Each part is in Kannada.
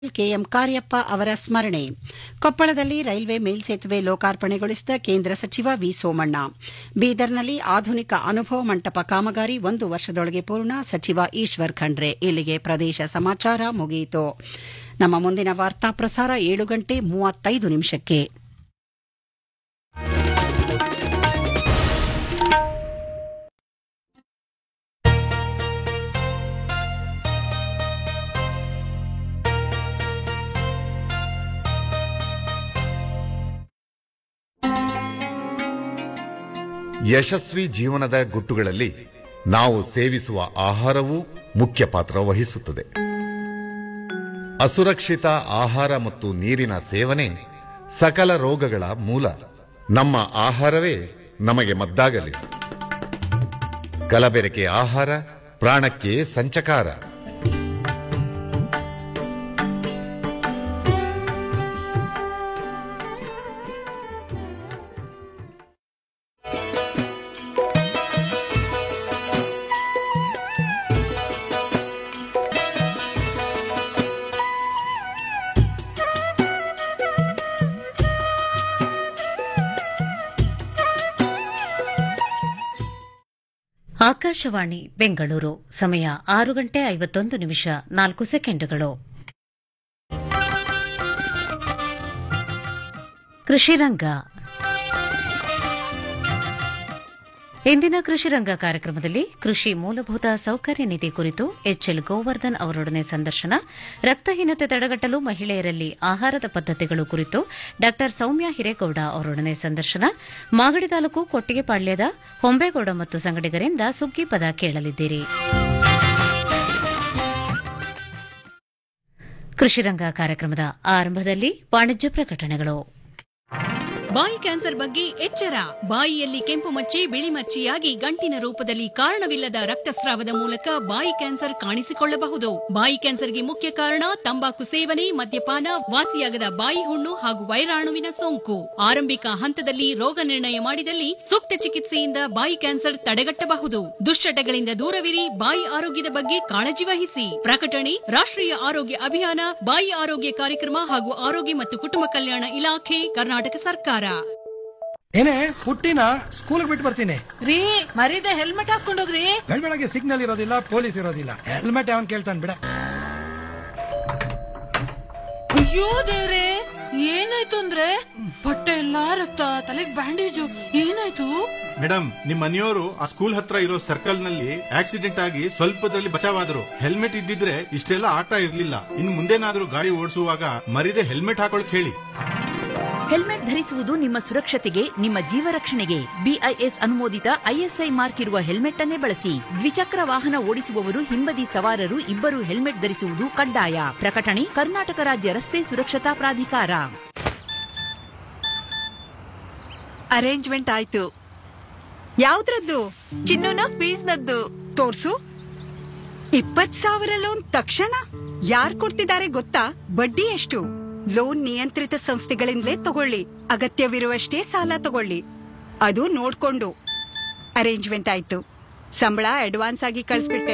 ಕೆಎಂ ಕಾರ್ಯಪ್ಪ ಅವರ ಸ್ಮರಣೆ ಕೊಪ್ಪಳದಲ್ಲಿ ರೈಲ್ವೆ ಮೇಲ್ಸೇತುವೆ ಲೋಕಾರ್ಪಣೆಗೊಳಿಸಿದ ಕೇಂದ್ರ ಸಚಿವ ವಿ ಸೋಮಣ್ಣ ಬೀದರ್ನಲ್ಲಿ ಆಧುನಿಕ ಅನುಭವ ಮಂಟಪ ಕಾಮಗಾರಿ ಒಂದು ವರ್ಷದೊಳಗೆ ಪೂರ್ಣ ಸಚಿವ ಈಶ್ವರ್ ಖಂಡ್ರೆ ಇಲ್ಲಿಗೆ ಪ್ರದೇಶ ಸಮಾಚಾರ ಮುಗಿಯಿತು ನಮ್ಮ ಮುಂದಿನ ವಾರ್ತಾ ಪ್ರಸಾರ ಏಳು ಗಂಟೆ ಮೂವತ್ತೈದು ನಿಮಿಷಕ್ಕೆ ಯಶಸ್ವಿ ಜೀವನದ ಗುಟ್ಟುಗಳಲ್ಲಿ ನಾವು ಸೇವಿಸುವ ಆಹಾರವೂ ಮುಖ್ಯ ಪಾತ್ರ ವಹಿಸುತ್ತದೆ ಅಸುರಕ್ಷಿತ ಆಹಾರ ಮತ್ತು ನೀರಿನ ಸೇವನೆ ಸಕಲ ರೋಗಗಳ ಮೂಲ ನಮ್ಮ ಆಹಾರವೇ ನಮಗೆ ಮದ್ದಾಗಲಿ ಕಲಬೆರಕೆ ಆಹಾರ ಪ್ರಾಣಕ್ಕೆ ಸಂಚಕಾರ ಆಕಾಶವಾಣಿ ಬೆಂಗಳೂರು ಸಮಯ ಆರು ಗಂಟೆ ಐವತ್ತೊಂದು ನಿಮಿಷ ನಾಲ್ಕು ಸೆಕೆಂಡುಗಳು ಕೃಷಿರಂಗ ಇಂದಿನ ಕೃಷಿರಂಗ ಕಾರ್ಯಕ್ರಮದಲ್ಲಿ ಕೃಷಿ ಮೂಲಭೂತ ಸೌಕರ್ಯ ನಿಧಿ ಕುರಿತು ಎಚ್ಎಲ್ ಗೋವರ್ಧನ್ ಅವರೊಡನೆ ಸಂದರ್ಶನ ರಕ್ತಹೀನತೆ ತಡೆಗಟ್ಟಲು ಮಹಿಳೆಯರಲ್ಲಿ ಆಹಾರದ ಪದ್ಧತಿಗಳು ಕುರಿತು ಡಾ ಸೌಮ್ಯ ಹಿರೇಗೌಡ ಅವರೊಡನೆ ಸಂದರ್ಶನ ಮಾಗಡಿ ತಾಲೂಕು ಕೊಟ್ಟಿಗೆಪಾಳ್ಯದ ಹೊಂಬೇಗೌಡ ಮತ್ತು ಸಂಗಡಿಗರಿಂದ ಸುಗ್ಗಿ ಪದ ಕೇಳಲಿದ್ದೀರಿ ಕೃಷಿರಂಗ ಕಾರ್ಯಕ್ರಮದ ಆರಂಭದಲ್ಲಿ ವಾಣಿಜ್ಯ ಪ್ರಕಟಣೆಗಳು ಬಾಯಿ ಕ್ಯಾನ್ಸರ್ ಬಗ್ಗೆ ಎಚ್ಚರ ಬಾಯಿಯಲ್ಲಿ ಕೆಂಪು ಮಚ್ಚೆ ಬಿಳಿ ಮಚ್ಚೆಯಾಗಿ ಗಂಟಿನ ರೂಪದಲ್ಲಿ ಕಾರಣವಿಲ್ಲದ ರಕ್ತಸ್ರಾವದ ಮೂಲಕ ಬಾಯಿ ಕ್ಯಾನ್ಸರ್ ಕಾಣಿಸಿಕೊಳ್ಳಬಹುದು ಬಾಯಿ ಕ್ಯಾನ್ಸರ್ಗೆ ಮುಖ್ಯ ಕಾರಣ ತಂಬಾಕು ಸೇವನೆ ಮದ್ಯಪಾನ ವಾಸಿಯಾಗದ ಬಾಯಿ ಹುಣ್ಣು ಹಾಗೂ ವೈರಾಣುವಿನ ಸೋಂಕು ಆರಂಭಿಕ ಹಂತದಲ್ಲಿ ರೋಗ ನಿರ್ಣಯ ಮಾಡಿದಲ್ಲಿ ಸೂಕ್ತ ಚಿಕಿತ್ಸೆಯಿಂದ ಬಾಯಿ ಕ್ಯಾನ್ಸರ್ ತಡೆಗಟ್ಟಬಹುದು ದುಶ್ಚಟಗಳಿಂದ ದೂರವಿರಿ ಬಾಯಿ ಆರೋಗ್ಯದ ಬಗ್ಗೆ ಕಾಳಜಿ ವಹಿಸಿ ಪ್ರಕಟಣೆ ರಾಷ್ಟ್ರೀಯ ಆರೋಗ್ಯ ಅಭಿಯಾನ ಬಾಯಿ ಆರೋಗ್ಯ ಕಾರ್ಯಕ್ರಮ ಹಾಗೂ ಆರೋಗ್ಯ ಮತ್ತು ಕುಟುಂಬ ಕಲ್ಯಾಣ ಇಲಾಖೆ ಕರ್ನಾಟಕ ಸರ್ಕಾರ ಏನೇ ಪುಟ್ಟಿನ ಸ್ಕೂಲ್ ಬಿಟ್ಟು ಬರ್ತೀನಿ ರೀ ಮರೀದೆ ಹೆಲ್ಮೆಟ್ ಹಾಕೊಂಡೋಗ್ರಿ ಬೆಳಗ್ಗೆ ಸಿಗ್ನಲ್ ಇರೋದಿಲ್ಲ ಪೊಲೀಸ್ ಇರೋದಿಲ್ಲ ಹೆಲ್ಮೆಟ್ ಅವನ್ ಕೇಳ್ತಾನೆ ಬಿಡ ಅಯ್ಯೋ ದೇವ್ರೆ ಏನಾಯ್ತು ಅಂದ್ರೆ ಬಟ್ಟೆ ಎಲ್ಲಾ ರಕ್ತ ತಲೆಗ್ ಬ್ಯಾಂಡೇಜು ಏನಾಯ್ತು ಮೇಡಮ್ ನಿಮ್ ಮನೆಯವರು ಆ ಸ್ಕೂಲ್ ಹತ್ರ ಇರೋ ಸರ್ಕಲ್ ನಲ್ಲಿ ಆಕ್ಸಿಡೆಂಟ್ ಆಗಿ ಸ್ವಲ್ಪದಲ್ಲಿ ಬಚಾವಾದ್ರು ಹೆಲ್ಮೆಟ್ ಇದ್ದಿದ್ರೆ ಇಷ್ಟೆಲ್ಲ ಆಗ್ತಾ ಇರ್ಲಿಲ್ಲ ಇನ್ ಮುಂದೇನಾದ್ರೂ ಗಾಡಿ ಓಡಿಸುವಾಗ ಮರಿದೆ ಹೆಲ್ಮೆಟ್ ಹಾಕೊಳಕ್ ಹೇಳಿ ಹೆಲ್ಮೆಟ್ ಧರಿಸುವುದು ನಿಮ್ಮ ಸುರಕ್ಷತೆಗೆ ನಿಮ್ಮ ಜೀವ ರಕ್ಷಣೆಗೆ ಬಿಐಎಸ್ ಅನುಮೋದಿತ ಐಎಸ್ಐ ಮಾರ್ಕ್ ಇರುವ ಹೆಲ್ಮೆಟ್ ಅನ್ನೇ ಬಳಸಿ ದ್ವಿಚಕ್ರ ವಾಹನ ಓಡಿಸುವವರು ಹಿಂಬದಿ ಸವಾರರು ಇಬ್ಬರು ಹೆಲ್ಮೆಟ್ ಧರಿಸುವುದು ಕಡ್ಡಾಯ ಪ್ರಕಟಣೆ ಕರ್ನಾಟಕ ರಾಜ್ಯ ರಸ್ತೆ ಸುರಕ್ಷತಾ ಪ್ರಾಧಿಕಾರ ಅರೇಂಜ್ಮೆಂಟ್ ಆಯ್ತು ಯಾವ್ದ್ರದ್ದು ಚಿನ್ನುನ ಫೀಸ್ನದ್ದು ತೋರ್ಸು ಇಪ್ಪತ್ ಸಾವಿರ ಲೋನ್ ತಕ್ಷಣ ಯಾರ್ ಕೊಡ್ತಿದ್ದಾರೆ ಗೊತ್ತಾ ಬಡ್ಡಿ ಎಷ್ಟು ಲೋನ್ ನಿಯಂತ್ರಿತ ಸಂಸ್ಥೆಗಳಿಂದಲೇ ತಗೊಳ್ಳಿ ಅಗತ್ಯವಿರುವಷ್ಟೇ ಸಾಲ ತಗೊಳ್ಳಿ ಅದು ನೋಡ್ಕೊಂಡು ಅರೇಂಜ್ಮೆಂಟ್ ಆಯ್ತು ಸಂಬಳ ಅಡ್ವಾನ್ಸ್ ಆಗಿ ಕಳಿಸ್ಬಿಟ್ಟೆ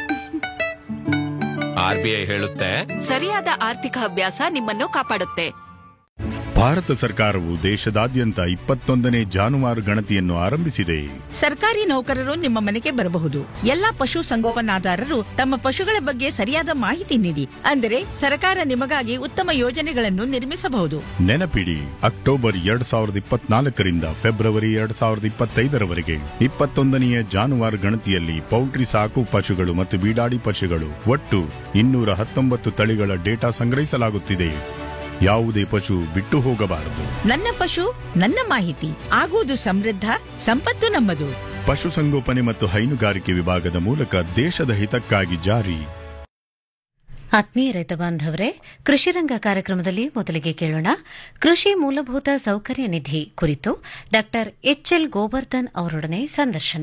ಆರ್ಬಿಐ ಹೇಳುತ್ತೆ ಸರಿಯಾದ ಆರ್ಥಿಕ ಅಭ್ಯಾಸ ನಿಮ್ಮನ್ನು ಕಾಪಾಡುತ್ತೆ ಭಾರತ ಸರ್ಕಾರವು ದೇಶದಾದ್ಯಂತ ಇಪ್ಪತ್ತೊಂದನೇ ಜಾನುವಾರು ಗಣತಿಯನ್ನು ಆರಂಭಿಸಿದೆ ಸರ್ಕಾರಿ ನೌಕರರು ನಿಮ್ಮ ಮನೆಗೆ ಬರಬಹುದು ಎಲ್ಲಾ ಪಶು ಸಂಗೋಪನಾದಾರರು ತಮ್ಮ ಪಶುಗಳ ಬಗ್ಗೆ ಸರಿಯಾದ ಮಾಹಿತಿ ನೀಡಿ ಅಂದರೆ ಸರ್ಕಾರ ನಿಮಗಾಗಿ ಉತ್ತಮ ಯೋಜನೆಗಳನ್ನು ನಿರ್ಮಿಸಬಹುದು ನೆನಪಿಡಿ ಅಕ್ಟೋಬರ್ ಎರಡ್ ಸಾವಿರದ ಇಪ್ಪತ್ನಾಲ್ಕರಿಂದ ಫೆಬ್ರವರಿ ಎರಡ್ ಸಾವಿರದ ಇಪ್ಪತ್ತೈದರವರೆಗೆ ಇಪ್ಪತ್ತೊಂದನೆಯ ಜಾನುವಾರು ಗಣತಿಯಲ್ಲಿ ಪೌಲ್ಟ್ರಿ ಸಾಕು ಪಶುಗಳು ಮತ್ತು ಬೀಡಾಡಿ ಪಶುಗಳು ಒಟ್ಟು ಇನ್ನೂರ ಹತ್ತೊಂಬತ್ತು ತಳಿಗಳ ಡೇಟಾ ಸಂಗ್ರಹಿಸಲಾಗುತ್ತಿದೆ ಯಾವುದೇ ಪಶು ಬಿಟ್ಟು ಹೋಗಬಾರದು ನನ್ನ ಪಶು ನನ್ನ ಮಾಹಿತಿ ಆಗುವುದು ಸಮೃದ್ಧ ಸಂಪತ್ತು ನಮ್ಮದು ಪಶುಸಂಗೋಪನೆ ಮತ್ತು ಹೈನುಗಾರಿಕೆ ವಿಭಾಗದ ಮೂಲಕ ದೇಶದ ಹಿತಕ್ಕಾಗಿ ಜಾರಿ ಆತ್ಮೀಯ ರೈತ ಬಾಂಧವರೇ ಕೃಷಿರಂಗ ಕಾರ್ಯಕ್ರಮದಲ್ಲಿ ಮೊದಲಿಗೆ ಕೇಳೋಣ ಕೃಷಿ ಮೂಲಭೂತ ಸೌಕರ್ಯ ನಿಧಿ ಕುರಿತು ಡಾ ಎಚ್ಎಲ್ ಗೋವರ್ಧನ್ ಅವರೊಡನೆ ಸಂದರ್ಶನ